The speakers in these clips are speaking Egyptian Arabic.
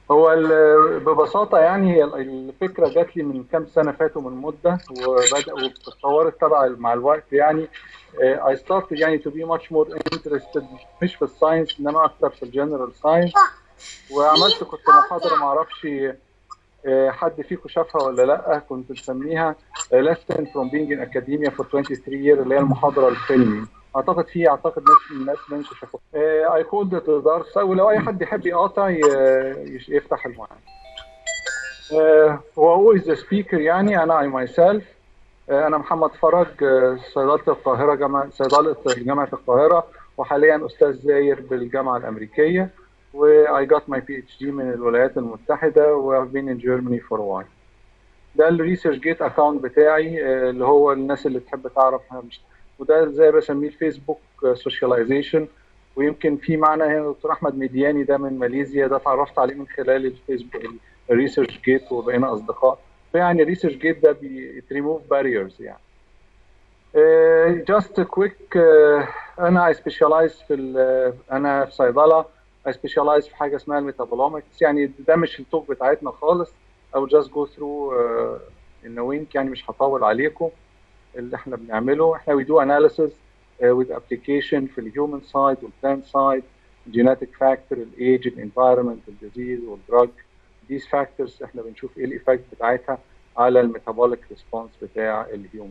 هو ال- ببساطة يعني هي الفكرة جات لي من كام سنة فاتوا من مدة وبدأ واتطورت تبع مع الوقت يعني آه، I started يعني to be much more interested مش في الساينس إنما أكتر في الجنرال ساينس وعملت كنت محاضرة معرفش آه، حد فيكم شافها ولا لا كنت مسميها آه، lesson from being in academia for 23 years اللي هي المحاضرة الفيلمي اعتقد في اعتقد ناس الناس منكم شافوها اي كولد درس ولو اي حد يحب يقاطع ي- يش- يفتح المايك آه، هو is the speaker يعني انا I myself آه، انا محمد فرج آه، صيدله القاهره جامعه صيدله جامعه القاهره وحاليا استاذ زاير بالجامعه الامريكيه و I got my PhD من الولايات المتحده و I've been in Germany for a while ده الريسيرش جيت اكونت بتاعي آه، اللي هو الناس اللي تحب تعرف مش وده زي بسميه الفيسبوك سوشياليزيشن ويمكن في معنا هنا دكتور احمد مدياني ده من ماليزيا ده اتعرفت عليه من خلال الفيسبوك الريسيرش جيت وبقينا اصدقاء فيعني الريسيرش جيت ده بيريموف باريرز يعني جاست كويك انا اي سبيشالايز في ال- انا في صيدله اي سبيشالايز في حاجه اسمها الميتابولومكس يعني ده مش التوك بتاعتنا خالص او جاست جو ثرو ان وينك يعني مش هطول عليكم اللي احنا بنعمله احنا we do analysis uh, with application في الهيومن سايد والبلانت سايد genetic factor الايج الانفايرمنت الديزيز والدراج these factors احنا بنشوف ايه الايفكت بتاعتها على الميتابوليك ريسبونس بتاع الهيومن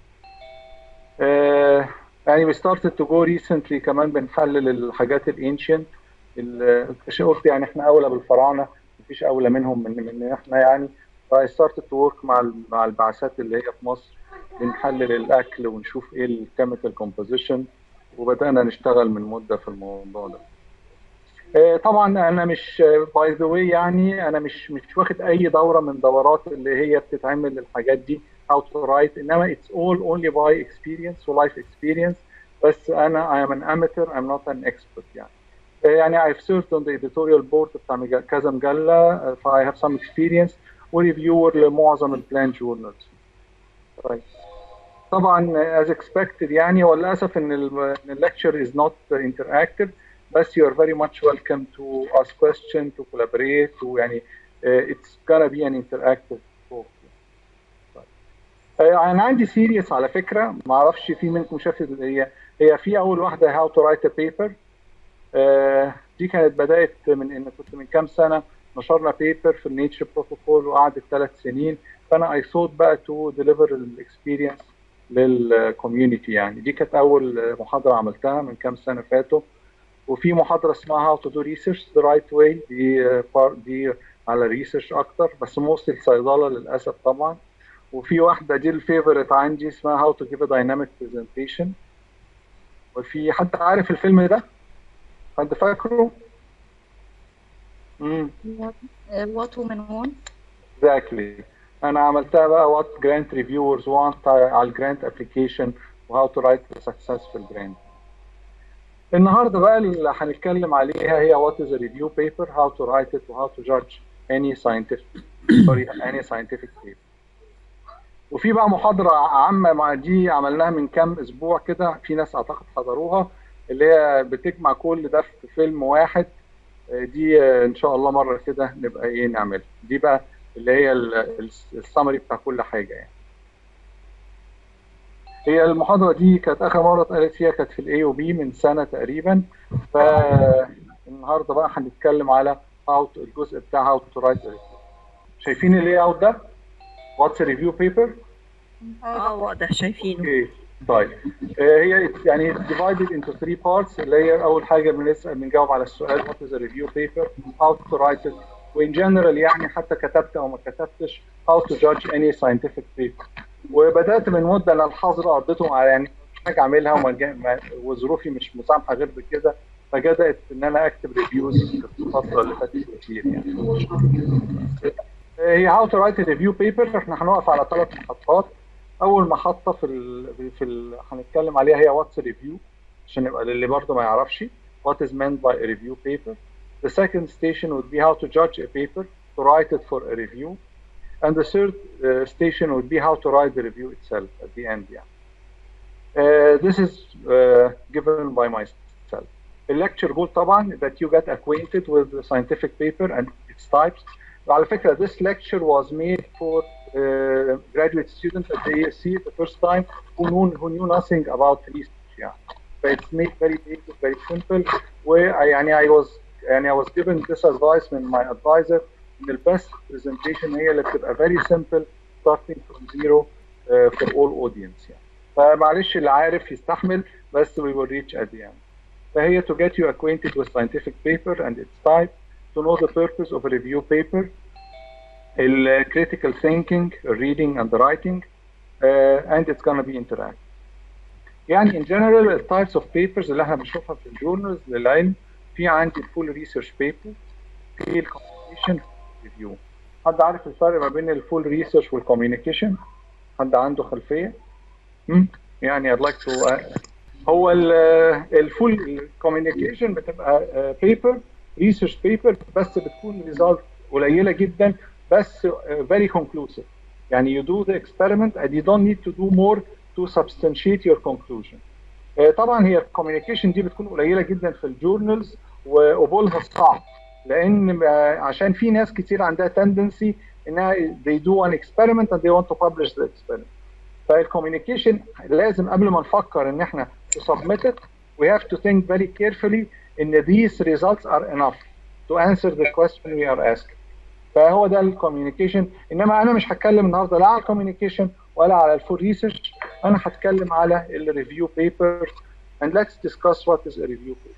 uh, يعني we started to go recently كمان بنحلل الحاجات الانشنت قلت يعني احنا اولى بالفراعنه مفيش اولى منهم من من احنا يعني ف I started to work مع ال- مع البعثات اللي هي في مصر بنحلل الاكل ونشوف ايه الكيميكال كومبوزيشن وبدانا نشتغل من مده في الموضوع ده آه، طبعا انا مش باي ذا واي يعني انا مش مش واخد اي دوره من دورات اللي هي بتتعمل الحاجات دي how to write انما it's all only by experience و life experience بس انا I am an amateur I'm not an expert يعني آه، يعني I've served on the editorial board بتاع مجا- كذا مجله آه، ف I have some experience وريفيور لمعظم البلان جورنالز طيب طبعا as expected يعني هو للاسف ان ال- إن الليكتشر is not interactive بس you are very much welcome to ask question to collaborate ويعني uh, it's gonna be an interactive talk طيب. آه، انا عندي سيريس على فكره ما اعرفش في منكم شافت اللي هي هي في اول واحده how to write a paper آه، دي كانت بدات من ان كنت من كام سنه نشرنا بيبر في النيتشر بروتوكول وقعدت ثلاث سنين فانا اي ثوت بقى تو ديليفر الاكسبيرينس للكوميونتي يعني دي كانت اول محاضره عملتها من كام سنه فاتوا وفي محاضره اسمها هاو تو دو ريسيرش ذا رايت واي دي بار- دي على ريسيرش اكتر بس موستلي الصيدله للاسف طبعا وفي واحده دي الفيفورت عندي اسمها هاو تو جيف ا دايناميك برزنتيشن وفي حد عارف الفيلم ده؟ حد فاكره؟ امم What women want exactly انا عملتها بقى وات جرانت ريفيورز وانت على الجرانت ابلكيشن وهاو تو رايت سكسسفul جرانت النهارده بقى اللي هنتكلم عليها هي وات از ريفيو بيبر هاو تو رايت ات وهاو تو جادج اني scientific سوري اني scientific paper وفي بقى محاضره عامه مع دي عملناها من كام اسبوع كده في ناس اعتقد حضروها اللي هي بتجمع كل ده في فيلم واحد دي ان شاء الله مره كده نبقى ايه نعملها دي بقى اللي هي السمري بتاع كل حاجه يعني هي المحاضره دي كانت اخر مره اتقالت فيها كانت في الاي او بي من سنه تقريبا فالنهارده بقى هنتكلم على هاو الجزء بتاع هاو تو رايت شايفين اللي اوت ده واتس ريفيو بيبر اه واضح شايفينه اوكي طيب آه، هي يعني divided into three parts اللي هي اول حاجه بنسال بنجاوب على السؤال what is a review paper how to write it وان جنرال يعني حتى كتبت او ما كتبتش how to judge any scientific paper وبدات من مده انا الحظر قضيته على يعني مش حاجه اعملها وما جا- ما- وظروفي مش مسامحه غير بكده فبدات ان انا اكتب ريفيوز في الفتره اللي فاتت كتير يعني هي هاو تو رايت ريفيو بيبر احنا هنقف على ثلاث محطات اول محطه في ال في ال هنتكلم عليها هي واتس ريفيو عشان يبقى للي برضه ما يعرفش what is meant by a review paper the second station would be how to judge a paper to write it for a review and the third uh, station would be how to write the review itself at the end yeah uh, this is uh, given by myself the lecture goal طبعا that you get acquainted with the scientific paper and its types وعلى فكره this lecture was made for uh, graduate students at the ASC the first time who knew, who knew nothing about research يعني so it's made very basic very simple ويعني I was يعني I was given this advice من my advisor ان the best presentation هي اللي بتبقى very simple starting from zero uh, for all audience يعني فمعلش اللي عارف يستحمل بس we will reach at the end فهي to get you acquainted with scientific paper and its type to know the purpose of a review paper ال critical thinking reading and writing uh, and it's gonna be interactive يعني in general the types of papers اللي احنا بنشوفها في الجورنالز للعلم في عندي full research paper في ال communication review حد عارف الفرق ما بين الفول ريسيرش والكوميونيكيشن حد عنده خلفيه مم؟ يعني I'd like to uh, هو الفول كوميونيكيشن بتبقى بيبر ريسيرش بيبر بس بتكون ريزالت قليله جدا بس very conclusive يعني you do the experiment and you don't need to do more to substantiate your conclusion طبعا هي الكوميونيكيشن دي بتكون قليله جدا في الجورنالز وقبولها صعب لان عشان في ناس كتير عندها تندنسي انها they do an experiment and they want to publish the experiment فالكوميونيكيشن لازم قبل ما نفكر ان احنا to submit it we have to think very carefully ان these results are enough to answer the question we are asking فهو ده الكوميونيكيشن انما انا مش هتكلم النهارده لا على الكوميونيكيشن ولا على الفول ريسيرش انا هتكلم على الريفيو بيبر and let's discuss what is a review paper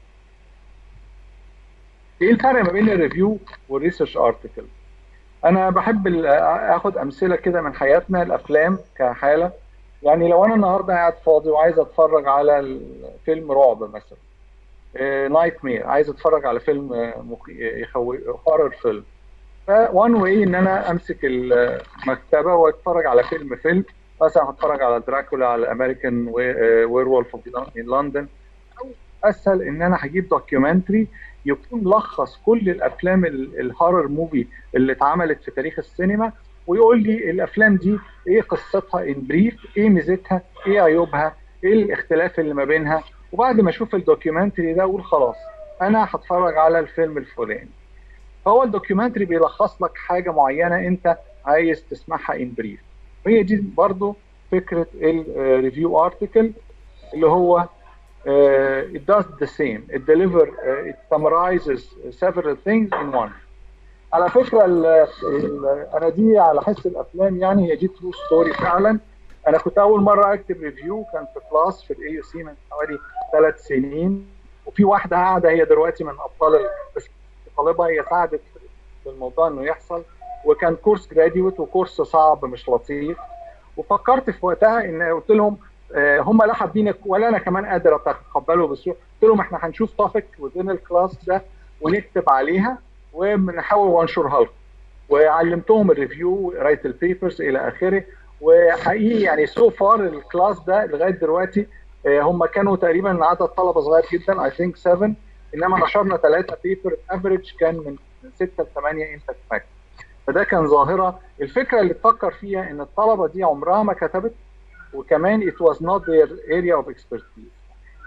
ايه الفرق ما بين الريفيو والريسيرش ارتكل انا بحب اخد امثله كده من حياتنا الافلام كحاله يعني لو انا النهارده قاعد فاضي وعايز اتفرج على فيلم رعب مثلا نايت مير عايز اتفرج على فيلم يخوي هورر فيلم فوان واي ان انا امسك المكتبه واتفرج على فيلم فيلم مثلا هتفرج على دراكولا على امريكان وير وولف ان لندن او اسهل ان انا هجيب دوكيومنتري يكون لخص كل الافلام الهورر موفي اللي اتعملت في تاريخ السينما ويقول لي الافلام دي ايه قصتها ان بريف ايه ميزتها ايه عيوبها ايه الاختلاف اللي ما بينها وبعد ما اشوف الدوكيومنتري ده اقول خلاص انا هتفرج على الفيلم الفلاني فهو الدوكيومنتري بيلخص لك حاجه معينه انت عايز تسمعها ان بريف وهي دي برضو فكره الريفيو ارتكل اللي هو uh, it does the same it deliver uh, it summarizes several things in one على فكره ال ال انا دي على حس الافلام يعني هي دي ترو ستوري فعلا انا كنت اول مره اكتب ريفيو كان في كلاس في الاي سي من حوالي ثلاث سنين وفي واحده قاعده هي دلوقتي من ابطال بس طالبه هي ساعدت في الموضوع انه يحصل وكان كورس جراديويت وكورس صعب مش لطيف وفكرت في وقتها ان قلت لهم هم لا حابين ولا انا كمان قادر اتقبله بسهوله قلت لهم احنا هنشوف توبيك وذين الكلاس ده ونكتب عليها ونحاول وانشرها لكم وعلمتهم الريفيو قرايه البيبرز الى اخره وحقيقي يعني سو فار الكلاس ده لغايه دلوقتي هم كانوا تقريبا عدد طلبه صغير جدا اي ثينك 7 انما نشرنا ثلاثه بيبر افريج كان من 6 ل 8 امباكت فاكتور فده كان ظاهره الفكره اللي تفكر فيها ان الطلبه دي عمرها ما كتبت وكمان it was not their area of expertise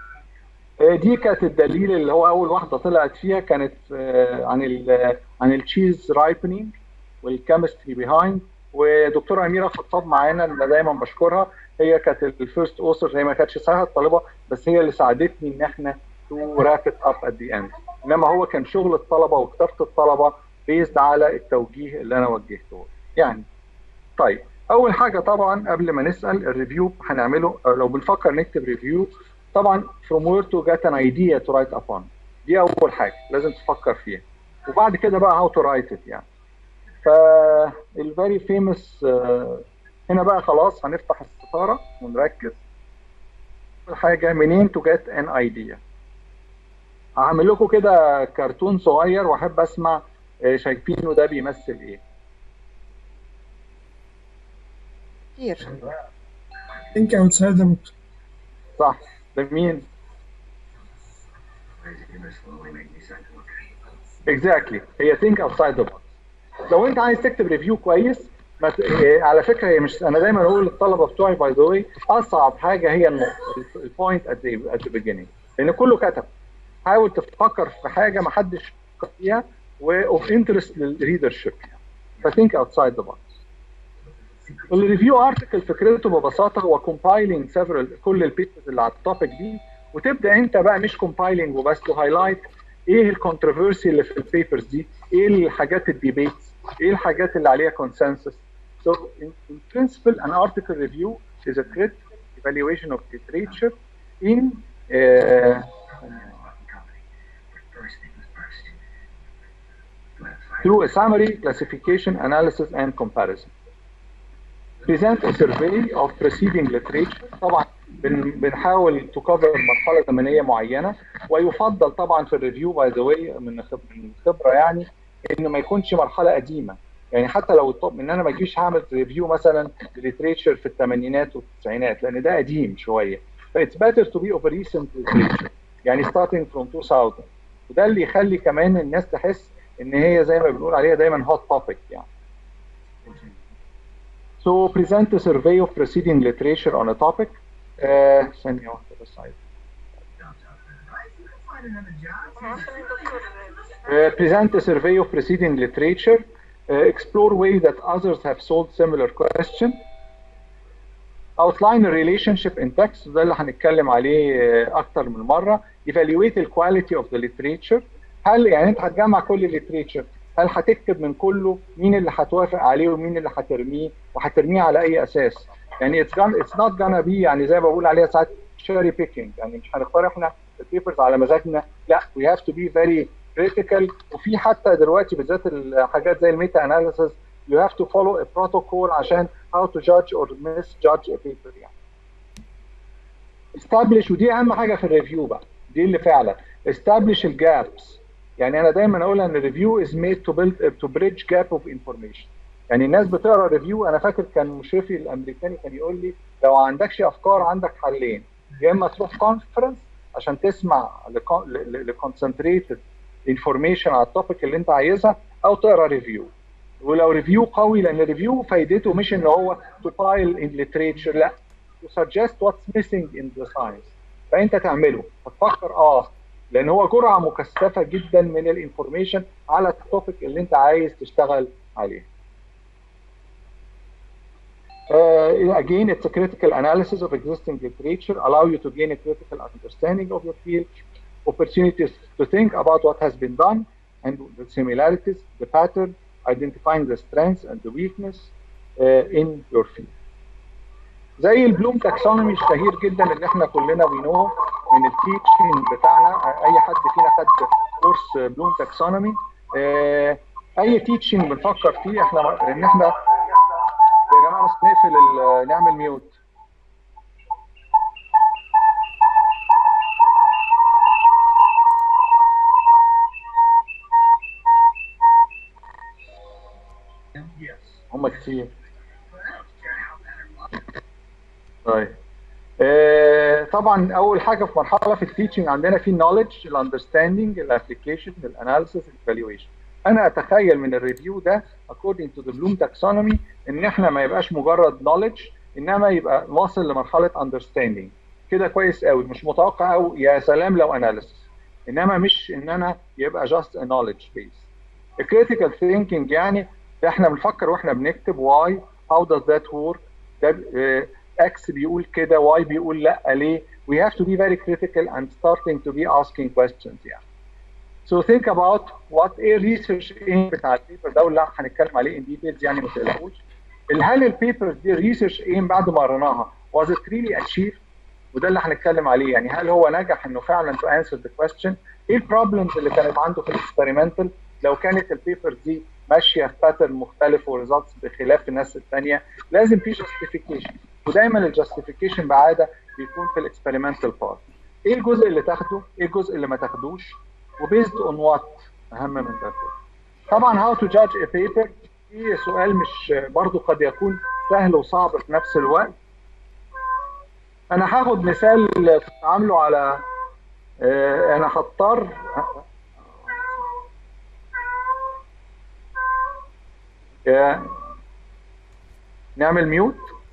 دي كانت الدليل اللي هو اول واحده طلعت فيها كانت عن ال عن التشيز رايبنينج والكيمستري بيهايند ودكتوره اميره خطاب معانا اللي دايما بشكرها هي كانت الفيرست اوثر هي ما كانتش سهله الطالبه بس هي اللي ساعدتني ان احنا تو راب اب ات ذا اند انما هو كان شغل الطلبه وكتابه الطلبه بيزد على التوجيه اللي انا وجهته يعني طيب اول حاجه طبعا قبل ما نسال الريفيو هنعمله لو بنفكر نكتب ريفيو طبعا from where to get an idea to write upon دي اول حاجه لازم تفكر فيها وبعد كده بقى how to write it يعني فالفيري فيموس هنا بقى خلاص هنفتح الستاره ونركز اول حاجه منين to get an idea هعمل لكم كده كرتون صغير واحب اسمع شايفينه ده بيمثل ايه كتير think outside the box صح ده مين exactly هي think outside the box لو انت عايز تكتب ريفيو كويس ما ت... على فكره هي مش انا دايما اقول للطلبه بتوعي باي ذا واي اصعب حاجه هي النقطه البوينت ات ذا beginning لان كله كتب حاول تفكر في حاجه ما حدش فكر فيها واوف انترست للريدرشيب فثينك اوتسايد ذا بوكس الريفيو ارتكل فكرته ببساطه هو كومبايلنج سيفرال كل البيبرز اللي على التوبيك دي وتبدا انت بقى مش كومبايلنج وبس تو هايلايت ايه الكونتروفيرسي اللي في البيبرز دي ايه الحاجات الديبيتس ايه الحاجات اللي عليها consensus so in, in principle an article review is a critical evaluation of literature in uh, through a summary classification analysis and comparison present a survey of preceding literature طبعا بن بنحاول تكفر مرحله زمنيه معينه ويفضل طبعا في الريفيو باي ذا واي من الخبره يعني انه ما يكونش مرحله قديمه يعني حتى لو الطب ان انا ما اجيش هعمل ريفيو مثلا لليتريتشر في الثمانينات والتسعينات لان ده قديم شويه فايتس better to be of a recent literature يعني starting from 2000 وده اللي يخلي كمان الناس تحس ان هي زي ما بنقول عليها دايما hot topic يعني So present a survey of preceding literature on a topic. Uh, ثانية واحدة بس عايز. Uh, present a survey of preceding literature. Uh, explore ways that others have solved similar question. Outline a relationship in text ده اللي هنتكلم عليه uh, أكتر من مرة. Evaluate the quality of the literature. هل يعني أنت هتجمع كل الليتريتشر هل هتكتب من كله مين اللي هتوافق عليه ومين اللي هترميه وهترميه على اي اساس يعني it's gonna, it's not gonna be يعني زي ما بقول عليها ساعات cherry picking يعني مش هنختار احنا البيبرز على مزاجنا لا we have to be very critical وفي حتى دلوقتي بالذات الحاجات زي الميتا اناليسيس you have to follow a protocol عشان how to judge or misjudge a paper يعني establish ودي اهم حاجه في الريفيو بقى دي اللي فعلا establish الجابس يعني انا دايما اقول ان الريفيو از ميد تو بيلد تو بريدج جاب اوف انفورميشن يعني الناس بتقرا ريفيو انا فاكر كان مشرفي الامريكاني كان يقول لي لو ما عندكش افكار عندك حلين يا اما تروح كونفرنس عشان تسمع لكونسنتريتد انفورميشن على التوبيك اللي انت عايزها او تقرا ريفيو ولو ريفيو قوي لان الريفيو فايدته مش ان هو تو بايل ان ليتريتشر لا to suggest what's missing in the science فانت تعمله هتفكر اه لان هو جرعه مكثفه جدا من الانفورميشن على التوبيك اللي انت عايز تشتغل عليه. Uh, again, it's a critical analysis of existing literature, allow you to gain a critical understanding of your field, opportunities to think about what has been done and the similarities, the pattern, identifying the strengths and the weakness uh, in your field. زي البلوم تاكسونومي الشهير جدا اللي احنا كلنا بنوه من التيتشنج بتاعنا اي حد فينا خد كورس بلوم تاكسونومي اه اي تيتشنج بنفكر فيه احنا ان احنا يا جماعه بس نقفل نعمل ميوت هم كتير طيب آه طبعا اول حاجه في مرحله في التيتشنج عندنا في النولج الاندرستاندنج الابلكيشن الاناليسيس الايفالويشن انا اتخيل من الريفيو ده according to the Bloom taxonomy ان احنا ما يبقاش مجرد knowledge انما يبقى واصل لمرحله understanding كده كويس قوي مش متوقع او يا سلام لو اناليسيس انما مش ان انا يبقى just a knowledge base critical thinking يعني احنا بنفكر واحنا بنكتب why how does that work ده آه اكس بيقول كده واي بيقول لا ليه we have to be very critical and starting to be asking questions يعني so think about what a research aim بتاع البيبر ده واللي هنتكلم عليه in details يعني ما تقلقوش هل البيبر دي الريسيرش ايم بعد ما قريناها was it really achieved وده اللي هنتكلم عليه يعني هل هو نجح انه فعلا to answer the question ايه البروبلمز اللي كانت عنده في الاكسبيرمنتال لو كانت البيبر دي ماشيه في باترن مختلف وريزلتس بخلاف الناس الثانيه لازم في جاستيفيكيشن ودايما الجاستيفيكيشن بعاده بيكون في الاكسبيرمنتال بارت ايه الجزء اللي تاخده ايه الجزء اللي ما تاخدوش وبيزد اون وات اهم من ده طبعا هاو تو جادج ا بيبر في سؤال مش برضو قد يكون سهل وصعب في نفس الوقت انا هاخد مثال كنت عامله على انا هضطر نعمل ميوت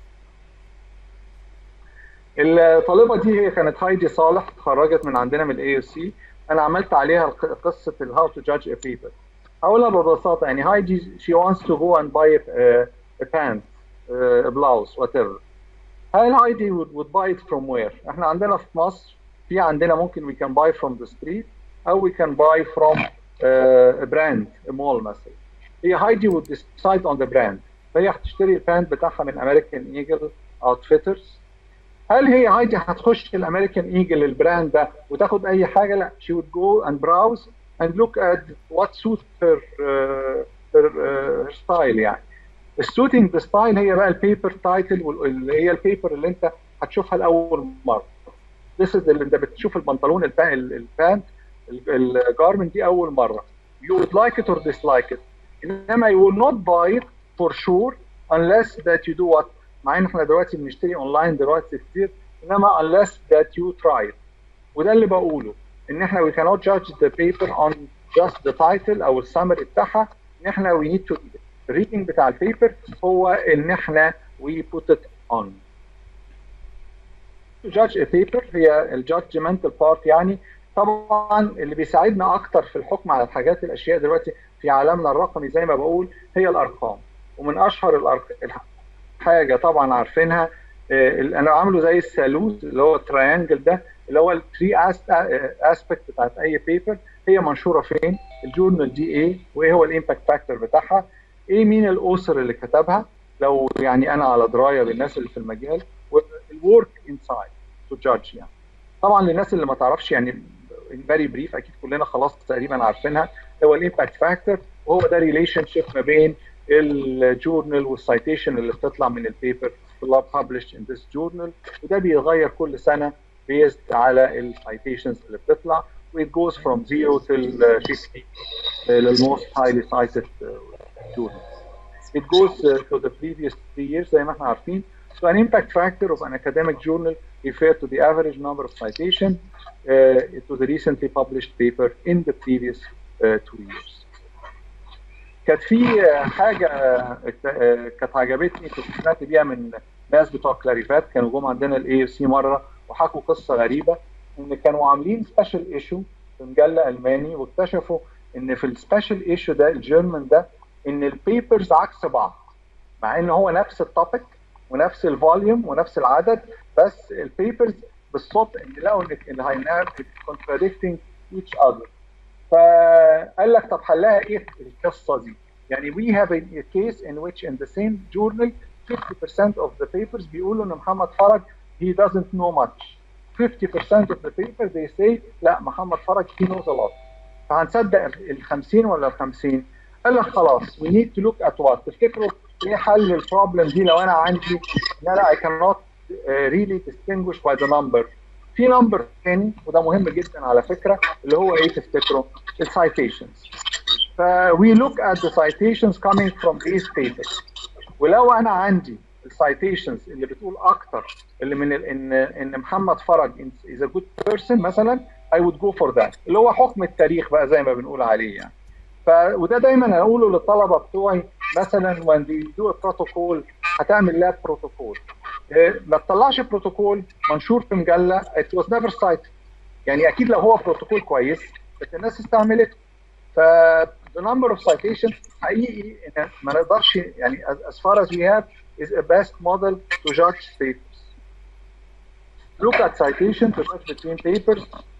الطالبه دي هي كانت هايدي صالح اتخرجت من عندنا من الاي اس سي انا عملت عليها قصه الهاو تو جادج ا بيبر هقولها ببساطه يعني هايدي she wants to go and buy a, a pant a blouse whatever هل هايدي would, would buy it from where؟ احنا عندنا في مصر في عندنا ممكن we can buy from the street او we can buy from uh, a brand a mall مثلا هي هايدي would decide on the brand فهي هتشتري البانت بتاعها من امريكان ايجل اوتفيترز هل هي هايدي هتخش الامريكان ايجل البراند ده وتاخد اي حاجه لا she would go and browse and look at what suits her uh, her, uh, her style يعني السوتنج ستايل هي بقى البيبر تايتل اللي هي البيبر اللي انت هتشوفها لاول مره This is اللي انت بتشوف البنطلون البانت الجارمنت دي اول مره you would like it or dislike it انما you will not buy it for sure unless that you do what مع ان احنا دلوقتي بنشتري اونلاين دلوقتي كتير انما unless that you try it وده اللي بقوله ان احنا we cannot judge the paper on just the title او السمري بتاعها ان احنا we need to read it الريدنج بتاع البيبر هو ان احنا we put it on to judge a paper هي الجادجمنتال بارت يعني طبعا اللي بيساعدنا اكتر في الحكم على الحاجات الاشياء دلوقتي في عالمنا الرقمي زي ما بقول هي الارقام ومن اشهر الأرق... حاجه طبعا عارفينها اللي انا عامله زي الثالوث اللي هو التريانجل ده اللي هو الثري اسبكت بتاعت اي بيبر هي منشوره فين الجورنال دي ايه وايه هو الامباكت فاكتور بتاعها ايه مين الاوثر اللي كتبها لو يعني انا على درايه بالناس اللي في المجال والورك انسايد تو جادج يعني طبعا للناس اللي ما تعرفش يعني فيري بريف اكيد كلنا خلاص تقريبا عارفينها هو الامباكت فاكتور وهو ده ريليشن شيب ما بين الجورنال والسايتيشن اللي بتطلع من البيبر published in this journal وده بيتغير كل سنه based على السايتيشنز اللي بتطلع و it goes from 0 till 50 للموست highly cited journals. It goes uh, to the previous three years زي ما احنا عارفين. So an impact factor of an academic journal refer to the average number of citation uh, to the recently published paper in the previous uh, two years. كانت في حاجه كانت عجبتني كنت سمعت بيها من ناس بتوع كلاريفات كانوا جم عندنا الاي سي مره وحكوا قصه غريبه ان كانوا عاملين سبيشال ايشو في مجله الماني واكتشفوا ان في السبيشال ايشو ده الجيرمان ده ان البيبرز عكس بعض مع ان هو نفس التوبيك ونفس الفوليوم ونفس العدد بس البيبرز بالصدفه ان لقوا ان هينام contradicting each other فقال لك طب حلها ايه القصه دي؟ يعني we have a case in which in the same journal 50% of the papers بيقولوا ان محمد فرج he doesn't know much 50% of the paper they say لا محمد فرج he knows a lot فهنصدق ال 50 ولا ال 50 قال لك خلاص we need to look at what تفتكروا ايه حل البروبلم دي لو انا عندي لا لا I cannot uh, really distinguish by the number في نمبر تاني وده مهم جدا على فكره اللي هو ايه تفتكروا السايتيشنز ف we look at the citations coming from these papers ولو انا عندي السايتيشنز اللي بتقول اكتر اللي من ال ان ان محمد فرج is a good person مثلا I would go for that اللي هو حكم التاريخ بقى زي ما بنقول عليه يعني ف وده دايما اقوله للطلبه بتوعي مثلا when they do a protocol هتعمل لاب بروتوكول ما تطلعش بروتوكول منشور في مجله it was never cited يعني اكيد لو هو بروتوكول كويس بس الناس استعملته ف the number of citations حقيقي إن ما نقدرش يعني as far as we have is a best model to judge papers. Look at citation to judge between papers.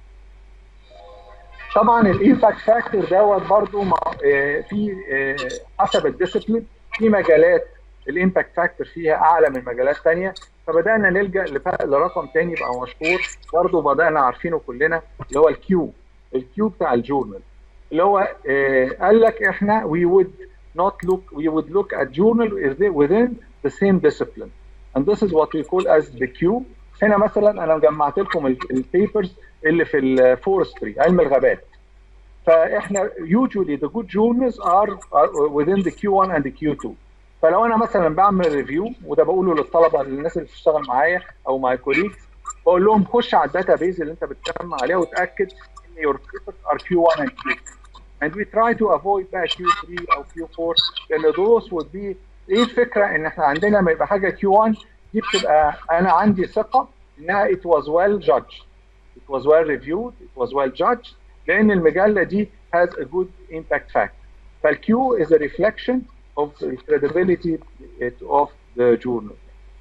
طبعا الامباكت فاكتور دوت برضو في حسب الديسيبلين في مجالات الامباكت فاكتور فيها اعلى من مجالات ثانيه فبدانا نلجا لرقم ثاني يبقى مشهور برضو بدانا عارفينه كلنا اللي هو الكيو الكيو بتاع الجورنال اللي هو قال لك احنا we would not look we would look at journal within the same discipline and this is what we call as the Q هنا مثلا انا جمعت لكم البيبرز اللي في الفورستري علم الغابات فاحنا usually the good journals are, are within the Q1 and the Q2 فلو انا مثلا بعمل ريفيو وده بقوله للطلبه للناس اللي بتشتغل معايا او ماي كوليجز بقول لهم خش على الداتا بيز اللي انت بتجمع عليها وتاكد ان your papers are Q1 and Q2 and we try to avoid بقى Q3 او Q4 لان those would be ايه الفكره ان احنا عندنا لما يبقى حاجه Q1 دي بتبقى انا عندي ثقه انها it was well judged it was well reviewed it was well judged لان المجله دي has a good impact factor فالكيو is a reflection of the credibility of the journal.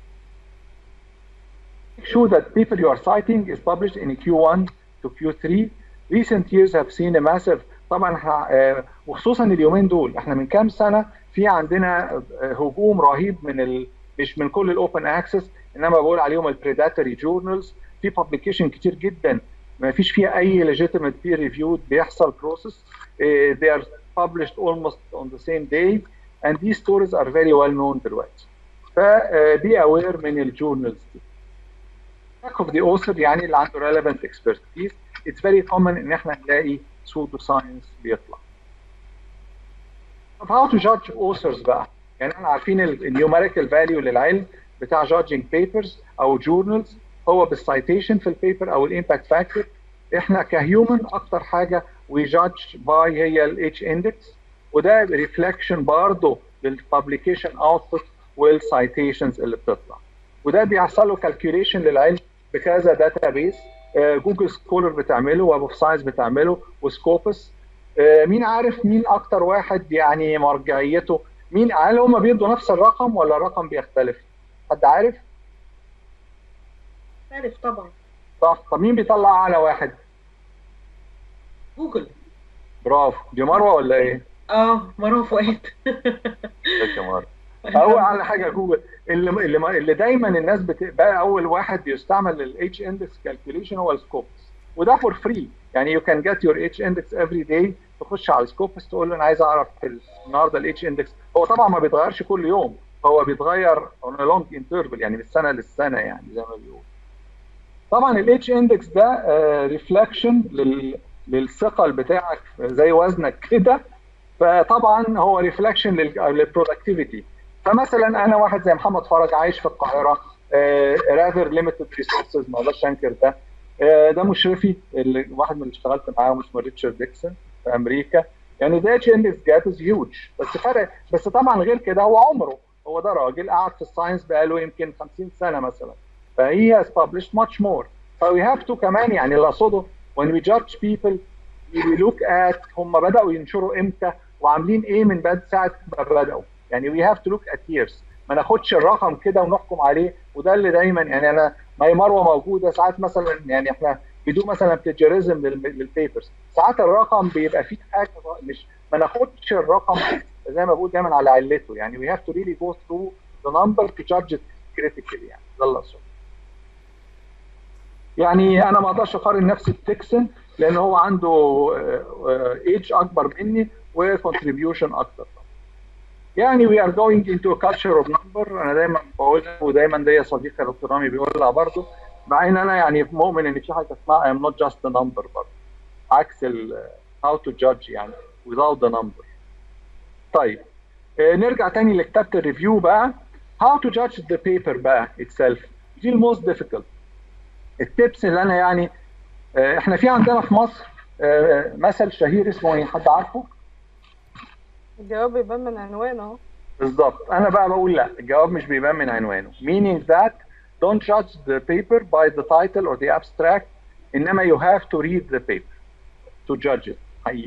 Make sure that paper you are citing is published in Q1 to Q3. Recent years have seen a massive طبعا ه- آه، وخصوصا اليومين دول احنا من كام سنه في عندنا آه، هجوم رهيب من ال... مش من كل الاوبن اكسس انما بقول عليهم البريداتوري جورنالز في بابليكيشن كتير جدا ما فيش فيها اي legitimate peer reviewed بيحصل process uh, they are published almost on the same day and these stories are very well known دلوقتي ف uh, be aware من الجورنالز دي back of the author يعني اللي عنده relevant expertise it's very common ان احنا نلاقي pseudo science بيطلع طب how to judge authors بقى يعني احنا عارفين النيوميريكال فاليو للعلم بتاع judging papers او journals هو بالسايتيشن في البيبر او الامباكت فاكتور احنا كهيومن اكتر حاجه وي جادج باي هي الاتش اندكس وده ريفلكشن برضه للببليكيشن اوتبوت والسايتيشنز اللي بتطلع وده بيحصل له كالكوليشن للعلم بكذا داتا بيس جوجل سكولر بتعمله ويب اوف ساينس بتعمله وسكوبس مين عارف مين اكتر واحد يعني مرجعيته مين هل هم بيدوا نفس الرقم ولا الرقم بيختلف حد عارف عارف طبعا صح طب مين بيطلع اعلى واحد جوجل برافو دي مروه ولا ايه اه مروه فؤاد ازيك يا مروه اول اعلى حاجه جوجل اللي اللي, اللي دايما الناس بتبقى اول واحد بيستعمل الاتش اندكس كالكوليشن هو السكوبس وده فور فري يعني يو كان جيت يور اتش اندكس افري داي تخش على السكوبس تقول له انا عايز اعرف النهارده الاتش اندكس هو طبعا ما بيتغيرش كل يوم هو بيتغير اون لونج انترفال يعني من السنه للسنه يعني زي ما بيقول طبعا الاتش اندكس ده ريفلكشن للثقل بتاعك زي وزنك كده فطبعا هو ريفلكشن للبرودكتيفيتي فمثلا انا واحد زي محمد فرج عايش في القاهره راذر ليميتد ريسورسز ما اقدرش انكر ده آه، ده مشرفي اللي واحد من اللي اشتغلت معاهم اسمه ريتشارد ديكسون في امريكا يعني ده اتش اندكس جاب از هيوج بس فرق بس طبعا غير كده هو عمره هو ده راجل قعد في الساينس بقاله يمكن 50 سنه مثلا فهي has published much more فوي هاف تو كمان يعني اللي اقصده when we judge people we look at هم بداوا ينشروا امتى وعاملين ايه من بعد ساعه ما بداوا يعني we have to look at years ما ناخدش الرقم كده ونحكم عليه وده اللي دايما يعني انا ما هي مروه موجوده ساعات مثلا يعني احنا بدون مثلا بلاجيريزم للبيبرز ساعات الرقم بيبقى فيه حاجه مش ما ناخدش الرقم زي ما بقول دايما على علته يعني we have to really go through the number to judge it critically يعني ده اللي اقصده يعني انا ما اقدرش اقارن نفسي بتكسن لان هو عنده ايج اكبر مني وكونتريبيوشن اكتر يعني we are going into a culture of number انا دايما بقولها ودايما ليا صديقي دكتور رامي بيقولها برضه مع ان انا يعني مؤمن ان في حاجه اسمها I am not just a number برضه عكس ال how to judge يعني without the number طيب آه، نرجع تاني لكتابه الريفيو بقى how to judge the paper بقى itself دي الموست difficult التبس اللي انا يعني آه، احنا في عندنا في مصر آه، مثل شهير اسمه ايه حد عارفه؟ الجواب بيبان من عنوانه اهو بالظبط انا بقى بقول لا الجواب مش بيبان من عنوانه meaning that don't judge the paper by the title or the abstract انما you have to read the paper to judge it حقيقي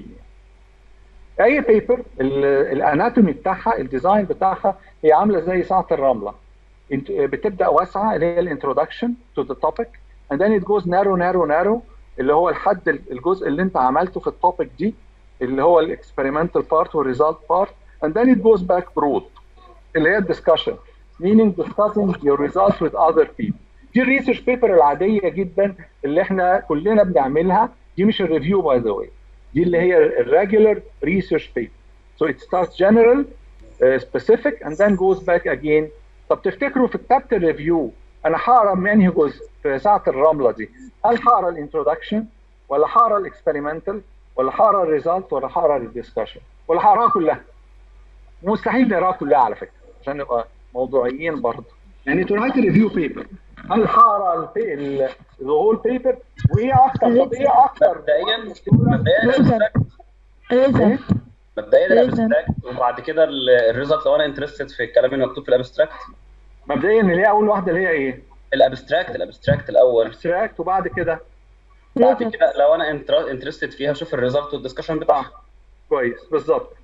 اي بيبر الاناتومي بتاعها الديزاين بتاعها هي عامله زي ساعه الرمله انت بتبدا واسعه اللي هي الانترودكشن تو ذا توبيك and then it goes narrow narrow narrow اللي هو الحد الجزء اللي انت عملته في التوبيك دي اللي هو الاكسبيرمنتال بارت والريزلت بارت and then it goes back broad اللي هي الدسكشن meaning discussing your results with other people دي الريسيرش بيبر العاديه جدا اللي احنا كلنا بنعملها دي مش الريفيو باي ذا واي دي اللي هي الريجولار ريسيرش بيبر so it starts general uh, specific and then goes back again طب تفتكروا في كتابه الريفيو انا هقرا من انهي جزء في ساعه الرمله دي هل هقرا الانترودكشن ولا هقرا الاكسبيرمنتال ولا هقرا الريزلت ولا هقرا الدسكشن ولا هقراها كلها مستحيل نقراها كلها على فكره عشان نبقى موضوعيين برضه يعني تو رايت ريفيو بيبر هل هقرا ذا هول بيبر وايه اكتر طب ايه اكتر مبدئيا مبدئيا ريزن مبدئيا لازم. الابستراكت وبعد كده ال- الريزلت لو انا انترستد في الكلام المكتوب في الابستراكت مبدئيا اللي هي اول واحده اللي هي ايه؟ الابستراكت الابستراكت الاول ابستراكت وبعد كده بعد ريزن كده لو انا انترستد فيها اشوف الريزلت والدسكشن بتاعها كويس بالظبط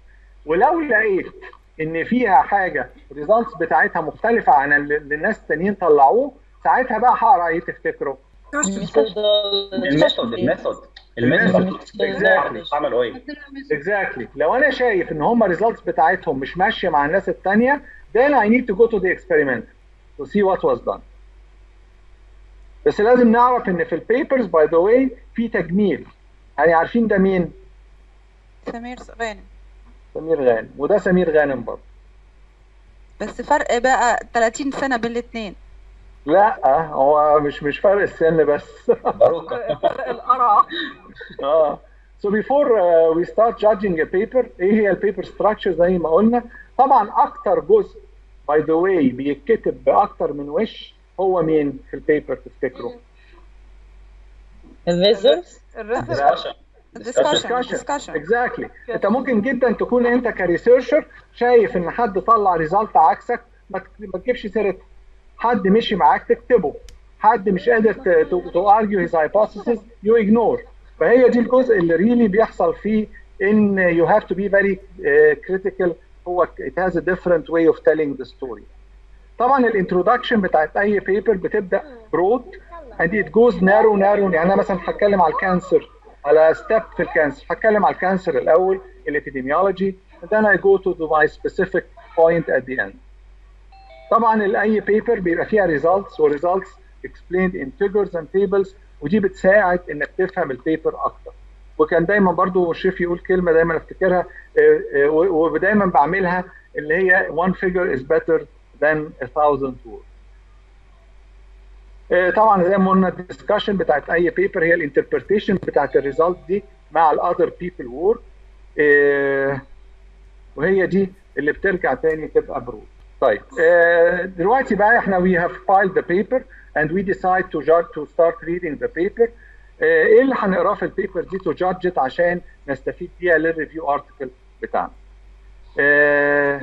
ولو لقيت ان فيها حاجه الريزلتس بتاعتها مختلفه عن اللي اللي الناس التانيين طلعوه ساعتها بقى هقرا ايه تفتكروا؟ الميثود الميثود الميثود Exactly. عملوا ايه؟ exactly لو انا شايف ان هم الريزلتس بتاعتهم مش ماشيه مع الناس التانيه then I need to go to the experiment to see what was done بس لازم نعرف ان في البيبرز باي ذا واي في تجميل يعني عارفين ده مين؟ سمير غانم سمير غانم وده سمير غانم برضه بس فرق بقى 30 سنة بين الاتنين لا هو مش مش فرق السن بس باروكه القرع اه so before uh, we start judging a paper ايه هي البيبر structure زي ما قلنا طبعا اكتر جزء by the way بيتكتب باكتر من وش هو مين في البيبر تفتكروا؟ الفيزرز الريسيرش discussion discussion discussion exactly انت ممكن جدا تكون انت كريسيرشر شايف ان حد طلع ريزلت عكسك ما ت- ما تجيبش سيرته حد مشي معاك تكتبه حد مش قادر تو ارجيو هيز hypothesis يو اجنور فهي دي الجزء اللي ريلي بيحصل فيه ان يو هاف تو بي فيري كريتيكال هو it has a different way of telling the story طبعا الانترودكشن بتاعت اي بيبر بتبدا برود and it goes narrow narrow يعني انا مثلا هتكلم على الكانسر على ستيب في الكانسر هتكلم على الكانسر الاول الابيديميولوجي and then I go to my specific point at the end طبعا الاي بيبر بيبقى فيها results و results explained in figures and tables ودي بتساعد انك تفهم البيبر اكتر وكان دايما برضو مشرف يقول كلمه دايما افتكرها آه، آه، و- ودايما بعملها اللي هي one figure is better than a thousand words آه، طبعا زي ما قلنا الدسكشن بتاعت اي بيبر هي الانتربريتيشن بتاعت الريزلت دي مع الاذر بيبل وورك وهي دي اللي بترجع تاني تبقى برود طيب آه، دلوقتي بقى احنا we have filed the paper and we decide to judge to start reading the paper آه، ايه اللي هنقراه في البيبر دي to judge it عشان نستفيد بيها للريفيو ارتكل بتاعنا آه،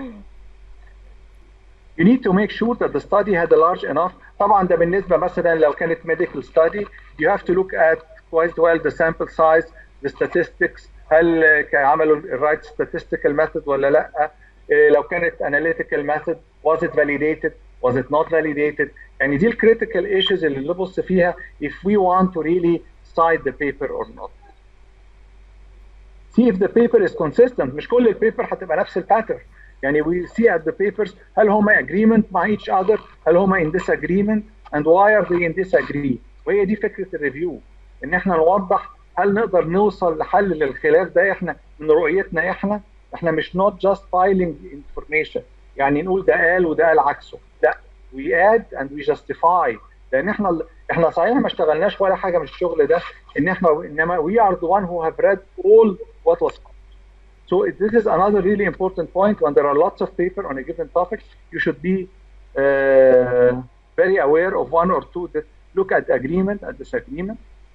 you need to make sure that the study had a large enough طبعا ده بالنسبه مثلا لو كانت medical study you have to look at quite well the sample size the statistics هل آه، كان عملوا ال right statistical method ولا لا آه، لو كانت analytical method was it validated was it not validated يعني دي الكريتيكال ايشوز اللي نبص فيها if we want to really cite the paper or not see if the paper is consistent مش كل البيبر هتبقى نفس الباترن يعني we see at the papers هل هما agreement مع each other هل هما in disagreement and why are they in disagree وهي دي فكرة الريفيو ان احنا نوضح هل نقدر نوصل لحل للخلاف ده احنا من رؤيتنا احنا احنا مش not just filing information يعني نقول ده قال وده قال عكسه لا we add and we justify لان احنا احنا صحيح ما اشتغلناش ولا حاجه من الشغل ده ان احنا انما we are the one who have read all what was So this is another really important point. When there are lots of paper on a given topic, you should be uh, very aware of one or two that look at agreement and disagreement.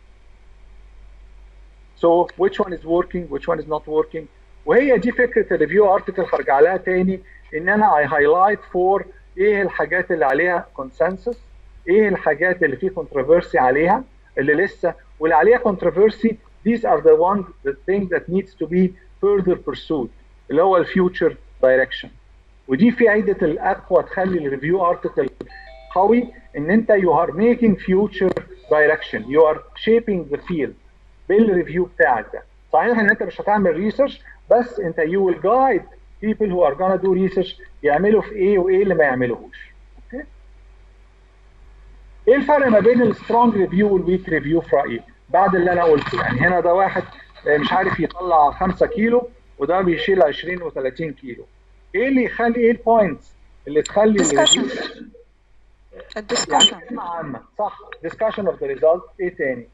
So which one is working, which one is not working. وهي دي فكرة الريفيو ارتكل هرجع لها تاني ان انا I highlight for ايه الحاجات اللي عليها consensus ايه الحاجات اللي فيه controversy عليها اللي لسه واللي عليها controversy these are the one the thing that needs to be further pursued اللي هو الفيوتشر دايركشن ودي فائده الاقوى تخلي الريفيو ارتكل قوي ان انت you are making future direction you are shaping the field بالريفيو بتاعك ده صحيح ان انت مش هتعمل ريسيرش بس انت you will guide people who are gonna do research يعملوا في ايه وايه اللي ما يعملوهوش اوكي ايه الفرق ما بين السترونج ريفيو والويك ريفيو في رايي بعد اللي انا قلته يعني هنا ده واحد مش عارف يطلع 5 كيلو وده بيشيل 20 و30 كيلو ايه اللي يخلي ايه البوينتس اللي تخلي discussion الريفيو- الدسكشن يعني كلمة عامة صح discussion of the result ايه تاني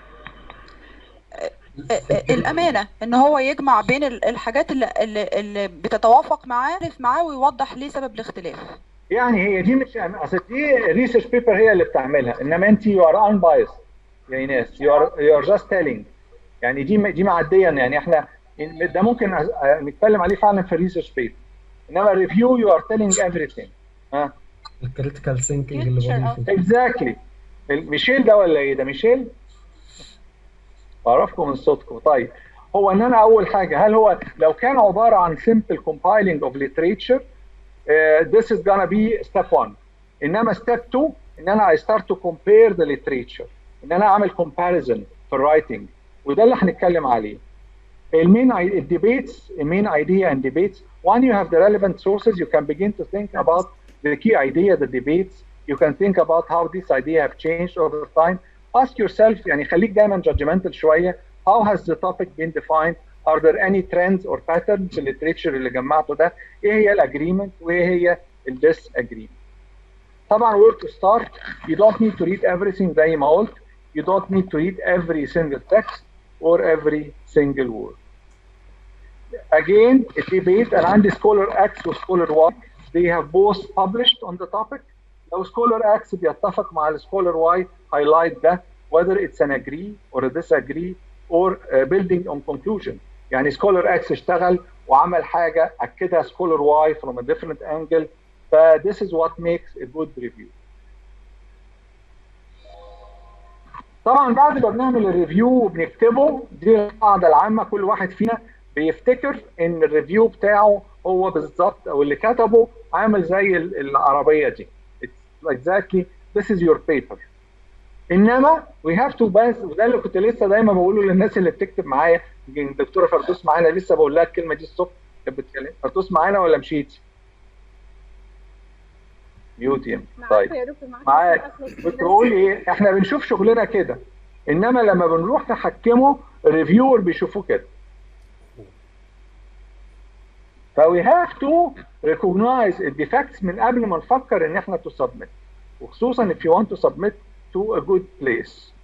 الامانه ان هو يجمع بين ال- الحاجات اللي, اللي, اللي بتتوافق معاه يعرف معاه ويوضح ليه سبب الاختلاف يعني هي دي مش اصل دي ريسيرش بيبر هي اللي بتعملها انما انت يو ار ان بايس يا ايناس يو ار يو ار جاست تيلينج يعني دي دي معديا يعني احنا ده ممكن أ- نتكلم عليه فعلا في الريسيرش بيبر انما الريفيو يو ار تيلينج everything ها الكريتيكال ثينكينج اللي Future بضيفه اكزاكتلي ميشيل ده ولا ايه ده ميشيل؟ اعرفكم من صوتكم طيب هو ان انا اول حاجه هل هو لو كان عباره عن simple compiling of literature uh, this is gonna be step 1 انما step 2 ان انا I start to compare the literature ان انا اعمل comparison في الرايتنج وده اللي هنتكلم عليه المين الديبيتس المين idea and debates when you have the relevant sources you can begin to think about the key idea the debates you can think about how this idea have changed over time ask yourself يعني خليك دايما judgmental شويه how has the topic been defined are there any trends or patterns في الليتريتشر اللي جمعته ده ايه هي الاجريمنت وايه هي الديس اجريمنت طبعا where to start you don't need to read everything زي ما قلت you don't need to read every single text or every single word again a debate انا عندي scholar X و scholar Y they have both published on the topic لو scholar X بيتفق مع scholar Y highlight ده whether it's an agree or a disagree or uh, building on conclusion يعني scholar X اشتغل وعمل حاجة أكدها scholar Y from a different angle ف this is what makes a good review طبعا بعد ما بنعمل الريفيو وبنكتبه دي القاعدة العامة كل واحد فينا بيفتكر ان الريفيو بتاعه هو بالظبط او اللي كتبه عامل زي العربية دي It's exactly this is your paper انما we have to بس وده اللي كنت لسه دايما بقوله للناس اللي بتكتب معايا يمكن الدكتوره فردوس معانا لسه بقول لها الكلمه دي الصبح كانت بتتكلم فردوس معانا ولا مشيتي؟ ميوت يا طيب معاك بتقول ايه؟ احنا بنشوف شغلنا كده انما لما بنروح نحكمه الريفيور بيشوفوه كده فوي هاف تو ريكوجنايز الديفكتس من قبل ما نفكر ان احنا تو سبميت وخصوصا if you want to submit to a good place.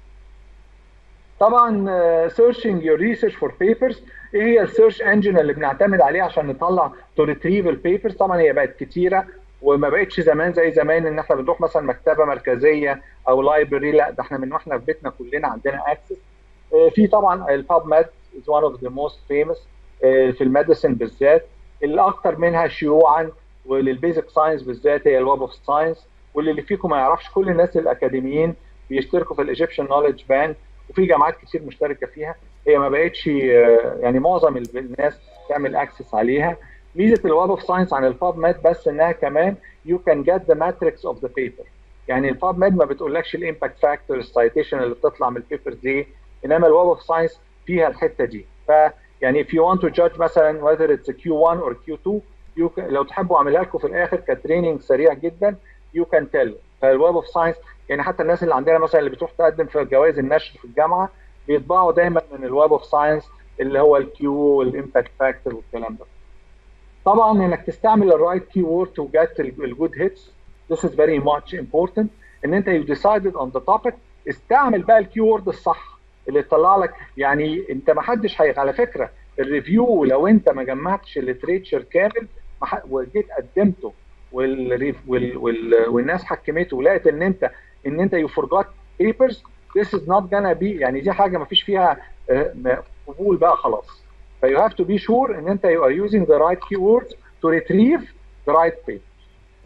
طبعا uh, searching your research for papers ايه هي السيرش انجن اللي بنعتمد عليه عشان نطلع to retrieve البيبرز طبعا هي بقت كتيره وما بقتش زمان زي زمان ان احنا بنروح مثلا مكتبه مركزيه او لايبرري لا ده احنا من واحنا في بيتنا كلنا عندنا اكسس uh, في طبعا الباب ماد is one of the most famous uh, في الميديسن بالذات اللي اكتر منها شيوعا وللبيزك ساينس بالذات هي الويب اوف ساينس واللي اللي فيكم ما يعرفش كل الناس الاكاديميين بيشتركوا في الايجيبشن نوليدج بانك وفي جامعات كتير مشتركه فيها هي ما بقتش يعني معظم الناس تعمل اكسس عليها ميزه الويب اوف ساينس عن الباب ماد بس انها كمان يو كان جيت ذا ماتريكس اوف ذا بيبر يعني الباب ماد ما بتقولكش الامباكت فاكتور السايتيشن اللي بتطلع من البيبر دي انما الويب اوف ساينس فيها الحته دي ف يعني if you want to judge مثلا whether it's a Q1 or Q2 you can, لو تحبوا اعملها لكم في الاخر كتريننج سريع جدا you can tell فالويب اوف ساينس يعني حتى الناس اللي عندنا مثلا اللي بتروح تقدم في جوائز النشر في الجامعه بيطبعوا دايما من الويب اوف ساينس اللي هو الكيو والامباكت فاكتور والكلام ده. طبعا انك تستعمل الرايت كي وورد تو جيت الجود هيتس this is very much important ان انت you decided on the topic استعمل بقى الكي وورد الصح اللي يطلع لك يعني انت ما حدش هي على فكره الريفيو لو انت ما جمعتش الليتريتشر كامل وجيت قدمته وال وال وال والناس حكمته ولقيت ان انت ان انت يو فورجوت بيبرز this is not gonna be يعني دي حاجه ما فيش فيها قبول بقى خلاص ف you have to be sure ان انت you are using the right keywords to retrieve the right papers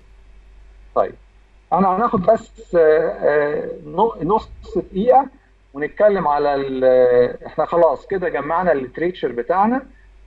طيب انا هناخد بس نص دقيقه ونتكلم على احنا خلاص كده جمعنا الليتريتشر بتاعنا